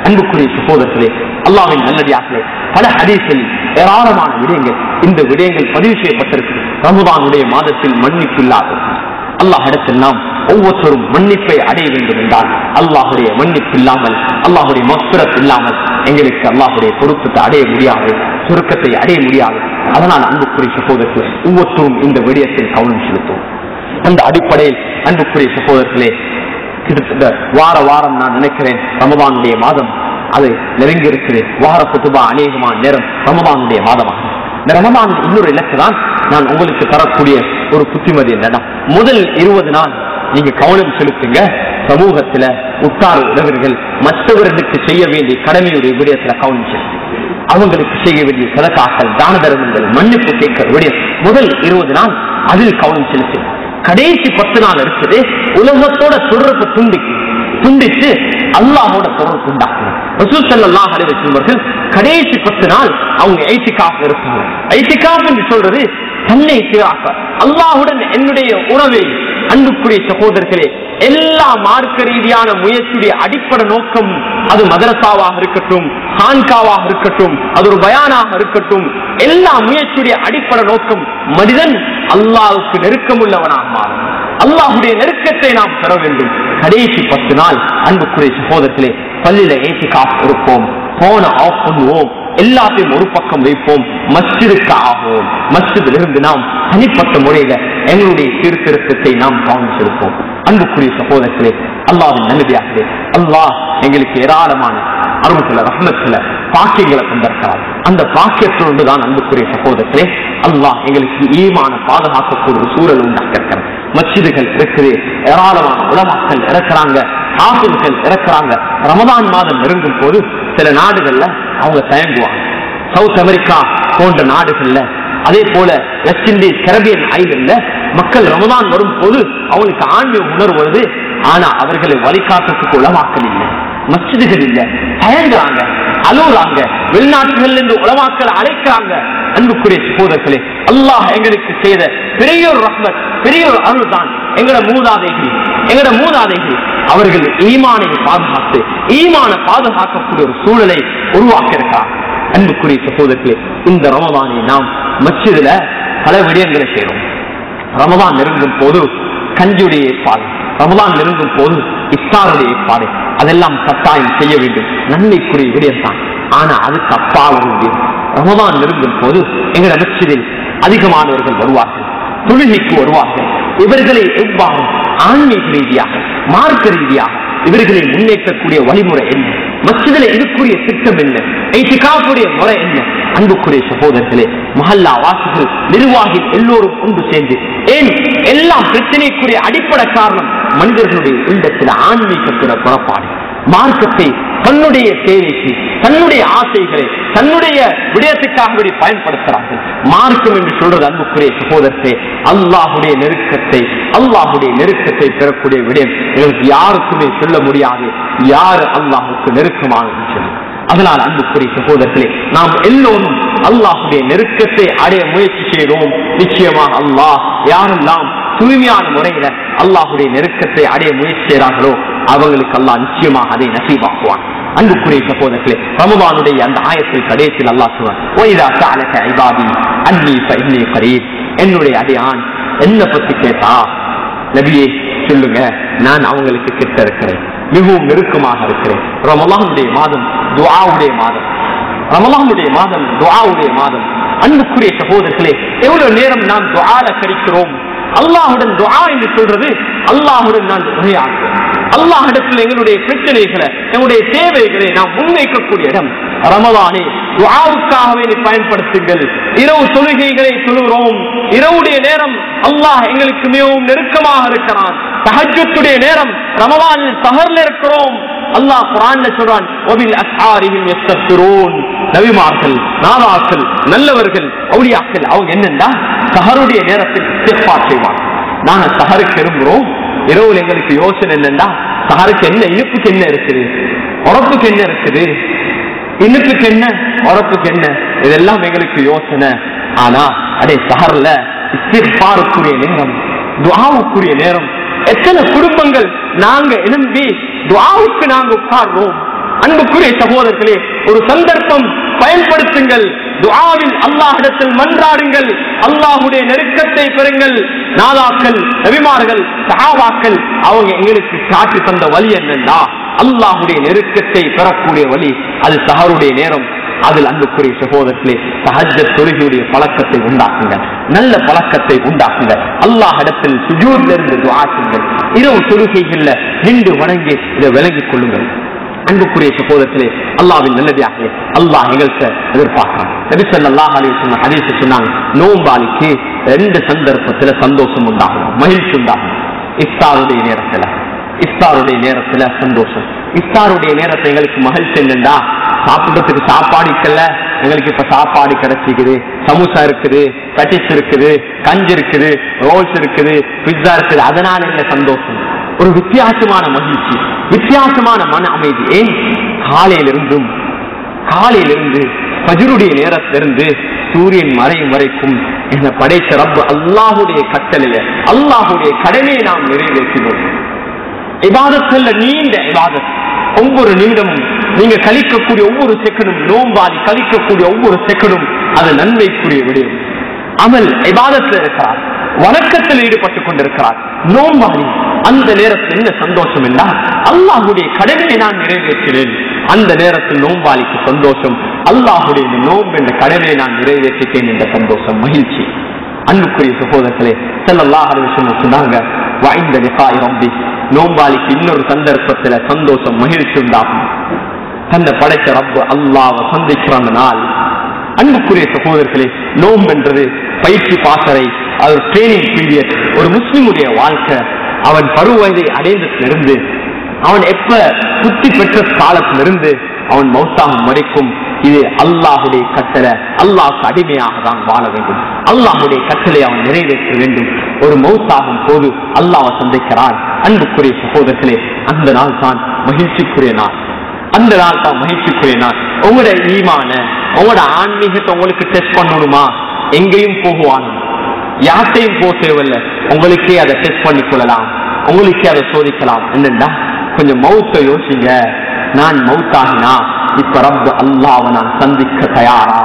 [SPEAKER 1] அன்புக்குரிய சகோதரர்களே அல்லாஹின் நல்லடியார்களே பல ஹதீஸில் ஏராளமான விடயங்கள் இந்த விடயங்கள் பதிவு செய்யப்பட்டிருக்கு ரமதானுடைய மாதத்தில் மன்னிப்பு இல்லாத அல்லாஹ் இடத்தில் நாம் ஒவ்வொருத்தரும் மன்னிப்பை அடைய வேண்டும் என்றால் அல்லாஹுடைய மன்னிப்பு இல்லாமல் அல்லாஹுடைய மஸ்பிரத் இல்லாமல் எங்களுக்கு அல்லாஹுடைய பொருத்தத்தை அடைய முடியாது சுருக்கத்தை அடைய முடியாது அதனால் அன்புக்குரிய சகோதரர்களே ஒவ்வொருத்தரும் இந்த விடயத்தில் கவனம் செலுத்தும் அந்த அடிப்படையில் அன்புக்குரிய சகோதரர்களே கிட்டத்தட்ட வார வாரம் நான் நினைக்கிறேன் ரமதானுடைய மாதம் அது நெருங்கி இருக்குது வார குத்துபா அநேகமான நேரம் ரமதானுடைய மாதமாகும் இந்த ரமதான் இன்னொரு இலக்கு தான் நான் உங்களுக்கு தரக்கூடிய ஒரு புத்திமதி என்னன்னா முதல் இருபது நாள் நீங்க கவனம் செலுத்துங்க சமூகத்துல உற்றார் உறவர்கள் மற்றவர்களுக்கு செய்ய வேண்டிய கடமையுடைய விடயத்துல கவனம் செலுத்துங்க அவங்களுக்கு செய்ய வேண்டிய சதக்காக்கள் தான தர்மங்கள் மன்னிப்பு கேட்கிற விடயம் முதல் இருபது நாள் அதில் கவனம் செலுத்துங்க கடைசி பத்து நாள் இருக்குது உலகத்தோட தொடர்பு துண்டிக்கு துண்டித்து அல்லாஹோட தொடர்பு உண்டாக்கணும் ரசூல் ஸல்லல்லாஹு அலைஹி வஸல்லம் கடைசி பத்து நாள் அவங்க ஐத்திகாஃப் இருப்பாங்க ஐத்திகாஃப் என்று சொல்றது தன்னை சீராக்க அல்லாஹுடன் என்னுடைய உறவை அன்புக்குரிய சகோதரர்களே எல்லா மார்க்க ரீதியான முயற்சியுடைய அடிப்படை நோக்கம் அது மதரசாவாக இருக்கட்டும் ஹான்காவாக இருக்கட்டும் அது ஒரு பயானாக இருக்கட்டும் எல்லா முயற்சியுடைய அடிப்படை நோக்கம் மனிதன் அல்லாஹுக்கு நெருக்கமுள்ளவனாக மாறும் அல்லாஹுடைய நெருக்கத்தை நாம் பெற வேண்டும் கடைசி பத்து நாள் அன்புக்குரிய சகோதரர்களே பள்ளியில ஏசி காப்பு இருப்போம் போன ஆஃப் பண்ணுவோம் எல்லாத்தையும் ஒரு பக்கம் வைப்போம் மஸ்ஜிதுக்கு ஆகுவோம் மஸ்ஜிதில் இருந்து நாம் தனிப்பட்ட முறையில எங்களுடைய சீர்திருத்தத்தை நாம் கவனம் செலுப்போம் அன்புக்குரிய சகோதரர்களே அல்லாவின் நல்லதியாகவே அல்லாஹ் எங்களுக்கு ஏராளமான அருமத்துல ரஹ்மத்துல பாக்கியங்களை தந்திருக்கிறார் அந்த பாக்கியத்தோடு தான் அன்புக்குரிய சகோதரர்களே அல்லாஹ் எங்களுக்கு ஈமான பாதுகாக்கக்கூடிய ஒரு சூழல் உண்டாக்கியிருக்கிறார் மஸ்ஜிதுகள் இருக்குது ஏராளமான உலமாக்கள் இறக்குறாங்க ஆசிரியர்கள் இறக்குறாங்க ரமதான் மாதம் நெருங்கும் போது சில நாடுகள்ல அவங்க தயங்குவாங்க சவுத் அமெரிக்கா போன்ற நாடுகள்ல அதே போல வெஸ்ட் இண்டீஸ் கரபியன் ஐலண்ட்ல மக்கள் ரமதான் வரும் போது அவங்களுக்கு ஆன்மீக உணர்வு வருது ஆனா அவர்களை வழிகாட்டுறதுக்கு உலமாக்கல் இல்லை மஸ்ஜிதுகள் இல்ல தயங்குறாங்க அழுகுறாங்க வெளிநாட்டுகள் இருந்து உலமாக்கள் அழைக்கிறாங்க அன்புக்குரிய சகோதரர்களே அல்லாஹ் எங்களுக்கு செய்த பெரிய ஒரு ரஹ்மத் பெரிய ஒரு அருள் தான் எங்கட மூதாதைகள் எங்கட மூதாதைகள் அவர்கள் ஈமானை பாதுகாத்து ஈமான பாதுகாக்கக்கூடிய ஒரு சூழலை உருவாக்க இருக்கிறார் அன்புக்குரிய சகோதரர்களே இந்த ரமதானை நாம் மச்சிதுல பல விடயங்களை செய்யறோம் ரமதான் நெருங்கும் போது கஞ்சியுடைய ஏற்பாடு ரமதான் நெருங்கும் போது இஃப்தாருடைய ஏற்பாடு அதெல்லாம் கட்டாயம் செய்ய வேண்டும் நன்மைக்குரிய விடயம் தான் ஆனா அதுக்கு அப்பால் முடியும் ரமதான் நெருங்கும் போது எங்கள் அமைச்சரில் அதிகமானவர்கள் வருவார்கள் தொழுகைக்கு வருவார்கள் இவர்களை எவ்வாறு ஆன்மீக ரீதியாக மார்க்க ரீதியாக இவர்களை முன்னேற்றக்கூடிய வழிமுறை என்ன மசிதில இதுக்குரிய திட்டம் என்ன ஐசிகாப்புடைய முறை என்ன அன்புக்குரிய சகோதரர்களே மஹல்லா வாசிகள் நிர்வாகிகள் எல்லோரும் ஒன்று சேர்ந்து ஏன் எல்லாம் பிரச்சனைக்குரிய அடிப்படை காரணம் மனிதர்களுடைய உள்ளத்தில் ஆன்மீகத்தோட புறப்பாடு மார்க்கத்தை தன்னுடைய தேவைக்கு தன்னுடைய ஆசைகளை தன்னுடைய விடயத்துக்காக வேண்டி பயன்படுத்துகிறார்கள் மார்க்கம் என்று சொல்றது அன்புக்குரிய சகோதரத்தை அல்லாஹுடைய நெருக்கத்தை அல்லாஹுடைய நெருக்கத்தை பெறக்கூடிய விடயம் எங்களுக்கு யாருக்குமே சொல்ல முடியாது யாரு அல்லாஹுக்கு நெருக்கமானது சொல்லி அதனால் அன்புக்குரிய சகோதரர்களே நாம் எல்லோரும் அல்லாஹுடைய நெருக்கத்தை அடைய முயற்சி செய்கிறோம் நிச்சயமாக அல்லாஹ் யாரெல்லாம் தூய்மையான முறையில அல்லாஹுடைய நெருக்கத்தை அடைய முயற்சி செய்கிறார்களோ அவங்களுக்கு அல்லாஹ் நிச்சயமாக அதை நசீபாக்குவான் அன்புக்குரிய சகோதரர்களே ரமபானுடைய அந்த ஆயத்தில் கடைசியில் அல்லாஹ் சொல்வான் அன்னி ஃபஇன்னி கரீப் என்னுடைய அடியான் என்ன பத்தி கேட்டா நபியே சொல்லுங்க நான் அவங்களுக்கு கிட்ட இருக்கிறேன் மிகவும் நெருக்கமாக இருக்கிறேன் ரமலானுடைய மாதம் துஆவுடைய மாதம் ரமலானுடைய மாதம் துஆவுடைய மாதம் அன்புக்குரிய சகோதரர்களே எவ்வளவு நேரம் நாம் துஆல கழிக்கிறோம் அல்லாஹுடன் துஆ என்று சொல்றது அல்லாஹுடன் நான் உரையாடுறோம் அல்லாஹிடத்தில் எங்களுடைய பிரச்சனைகளை எங்களுடைய தேவைகளை நாம் முன்வைக்கக்கூடிய இடம் ரமலானே துஆவுக்காகவே நீ பயன்படுத்துங்கள் இரவு தொழுகைகளை தொழுகிறோம் இரவுடைய நேரம் அல்லாஹ் எங்களுக்கு மிகவும் நெருக்கமாக இருக்கிறான் தஹஜ்ஜுடைய நேரம் ரமலானில் சஹர்ல இருக்கிறோம் அல்லாஹ் குரான்ல சொல்றான் ஒபில் அஸ்ஹாரிஹிம் யஸ்தக்பிரூன் நபிமார்கள் நாதாக்கள் நல்லவர்கள் அவுலியாக்கள் அவங்க என்னன்னா சஹருடைய நேரத்தில் இஸ்திக்பார் செய்வாங்க நாங்க சஹருக்கு விரும்புறோம் இரவுல எங்களுக்கு யோசனை என்னன்னா சஹருக்கு என்ன இனிப்புக்கு என்ன இருக்குது உறப்புக்கு என்ன இருக்குது இனிப்புக்கு என்ன உறப்புக்கு என்ன இதெல்லாம் எங்களுக்கு யோசனை ஆனா அடே சஹர்ல இஸ்திக்பாருக்குரிய நேரம் துஆவுக்குரிய நேரம் எத்தனை குடும்பங்கள் நாங்க எழும்பி துஆவுக்கு நாங்க உட்கார்றோம் அன்புக்குரிய சகோதரர்களே ஒரு சந்தர்ப்பம் பயன்படுத்துங்கள் துஆவில் அல்லாஹிடத்தில் மன்றாடுங்கள் அல்லாஹுடைய நெருக்கத்தை பெறுங்கள் நாதாக்கள் நபிமார்கள் சஹாபாக்கள் அவங்க எங்களுக்கு காட்டி தந்த வழி என்னன்னா அல்லாஹுடைய நெருக்கத்தை பெறக்கூடிய வழி அது சஹருடைய நேரம் அதில் அன்புக்குரிய சகோதரர்களே சஹஜ தொழுகையுடைய பழக்கத்தை உண்டாக்குங்கள் நல்ல பழக்கத்தை உண்டாக்குங்கள் அல்லாஹிடத்தில் சுஜூர்ல இருந்து துஆக்குங்கள் இரவு தொழுகைகள்ல நின்று வணங்கி இதை விளங்கிக் கொள்ளுங்கள் அன்புக்குரிய சகோதரத்திலே அல்லாவின் நல்லதாக அல்லாஹ் எங்கள்கிட்ட எதிர்பார்க்கிறான் நபி ஸல்லல்லாஹு அலைஹி வஸல்லம் ஹதீஸ் சொன்னாங்க நோம்பாளிக்கு ரெண்டு சந்தர்ப்பத்துல சந்தோஷம் உண்டாகும் மகிழ்ச்சி உண்டாகும் இஃப்தாருடைய நேரத்துல இஃப்தாருடைய நேரத்துல சந்தோஷம் இஃப்தாருடைய நேரத்தை எங்களுக்கு மகிழ்ச்சி என்னண்டா சாப்பிடுறதுக்கு சாப்பாடு இருக்கல எங்களுக்கு இப்ப சாப்பாடு கிடைச்சிக்குது சமோசா இருக்குது கட்டிஸ் இருக்குது கஞ்சி இருக்குது ரோல்ஸ் இருக்குது பிஸ்ஸா இருக்குது அதனால என்ன சந்தோஷம் ஒரு வித்தியாசமான மகிழ்ச்சி வித்தியாசமான மன அமைதி ஏன் காலையிலிருந்தும் காலையிலிருந்து பஜருடைய நேரத்திலிருந்து சூரியன் மறையும் வரைக்கும் என்ன படைத்த ரப்பு அல்லாஹுடைய கட்டளையில அல்லாஹுடைய கடமையை நாம் நிறைவேற்றினோம் இபாதத்துல நீண்ட இபாதத் ஒவ்வொரு நிமிடமும் நீங்க கழிக்கக்கூடிய ஒவ்வொரு செகண்டும் நோம்பாடி கழிக்கக்கூடிய ஒவ்வொரு செகண்டும் அது நன்மைக்குரிய விடயம் அமல் இபாதத்தில் இருக்கிறார் வணக்கத்தில் ஈடுபட்டுக் கொண்டிருக்கிறார் நோம்பாடி அந்த நேரத்தில் என்ன சந்தோஷம் என்றால் அல்லாஹுடைய கடமையை நான் நிறைவேற்றினேன் அந்த நேரத்தில் நோம்பாளிக்கு சந்தோஷம் அல்லாஹுடைய இந்த நோம்பு என்ற கடமையை நான் நிறைவேற்றிட்டேன் என்ற சந்தோஷம் மகிழ்ச்சி அன்புக்குரிய சகோதரர்களே செல்லல்லாஹ் அலுவலம் சொன்னாங்க வாய்ந்த நிகாய் ரம்பி நோம்பாளிக்கு இன்னொரு சந்தர்ப்பத்துல சந்தோஷம் மகிழ்ச்சி உண்டாகும் தன்னை படைத்த ரப்பு அல்லாஹ் சந்திக்கிற அந்த நாள் அன்புக்குரிய சகோதரர்களே நோம்பு என்றது பயிற்சி பாசறை அது ட்ரைனிங் பீரியட் ஒரு முஸ்லிமுடைய வாழ்க்கை அவன் பருவ வயதை அடைந்ததிலிருந்து அவன் எப்ப புத்தி பெற்ற காலத்திலிருந்து அவன் மௌத்தாகும் வரைக்கும் இது அல்லாஹுடைய கட்டளை அல்லாஹுக்கு அடிமையாக தான் வாழ வேண்டும் அல்லாஹுடைய கட்டளை அவன் நிறைவேற்ற வேண்டும் ஒரு மௌத்தாகும் போது அல்லாஹ் சந்திக்கிறான் அன்புக்குரிய சகோதரர்களே அந்த நாள் தான் மகிழ்ச்சிக்குரிய நாள் அந்த நாள் தான் மகிழ்ச்சிக்குரிய நாள் உங்களோட ஈமான உங்களோட ஆன்மீகத்தை உங்களுக்கு டெஸ்ட் பண்ணணுமா எங்கேயும் போகுவான் யார்ட்டையும் போக தேவையில்ல உங்களுக்கே அதை டெஸ்ட் பண்ணி கொள்ளலாம் உங்களுக்கே அதை சோதிக்கலாம் என்னண்டா கொஞ்சம் மௌத்த யோசிங்க நான் மௌத்தாகினா இப்ப ரப்பு அல்லாவை நான் சந்திக்க தயாரா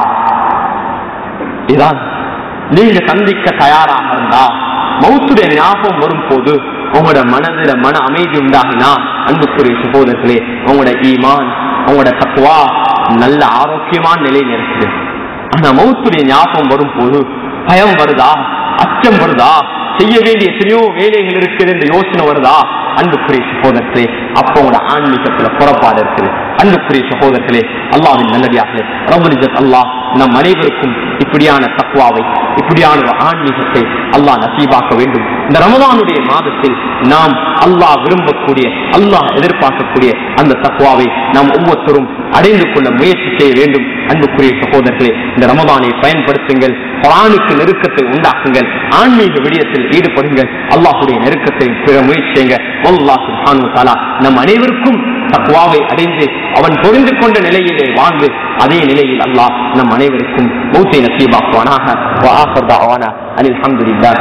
[SPEAKER 1] இதான் நீங்க சந்திக்க தயாராக இருந்தா மௌத்துடைய ஞாபகம் வரும் போது உங்களோட மனதில மன அமைதி உண்டாகினா அன்புக்குரிய சகோதரர்களே உங்களோட ஈமான் உங்களோட தக்குவா நல்ல ஆரோக்கியமான நிலையில் இருக்குது ஆனா மௌத்துடைய ஞாபகம் வரும் போது பயம் வருதா அச்சம் வருதா செய்ய வேண்டிய எத்தனையோ வேலைகள் இருக்குது என்ற யோசனை வருதா அன்புக்குரிய சகோதரர்களே அப்போ உங்களோட ஆன்மீகத்துல புறப்பாடு இருக்குது அன்புக்குரிய சகோதரர்களே அல்லாவின் நல்லடியாக ரபுலிஜத் அல்லாஹ் நம் அனைவருக்கும் இப்படியான தக்குவாவை இப்படியான ஒரு ஆன்மீகத்தை அல்லாஹ் நசீபாக்க வேண்டும் இந்த ரமதானுடைய மாதத்தில் நாம் அல்லாஹ் விரும்பக்கூடிய அல்லாஹ் எதிர்பார்க்கக்கூடிய அந்த தக்குவாவை நாம் ஒவ்வொருத்தரும் அடைந்து கொள்ள முயற்சி செய்ய வேண்டும் அன்புக்குரிய சகோதரர்களே இந்த ரமதானை பயன்படுத்துங்கள் குரானுக்கு நெருக்கத்தை உண்டாக்குங்கள் ஆன்மீக விடயத்தில் ஈடுபடுங்கள் அல்லாஹுடைய நெருக்கத்தை பெற முயற்சி செய்யுங்க அல்லாஹ் சுப்ஹானஹு வ தஆலா நம் அனைவருக்கும் தக்வாவை அடைந்து அவன் பொருந்து கொண்ட நிலையிலே வாழ்ந்து அதே நிலையில் அல்லாஹ் நம் அனைவருக்கும் மௌத்தை நசீபாக்குவானாக வ ஆஃபர் தஅவானா அனில் ஹம்துலில்லாஹ்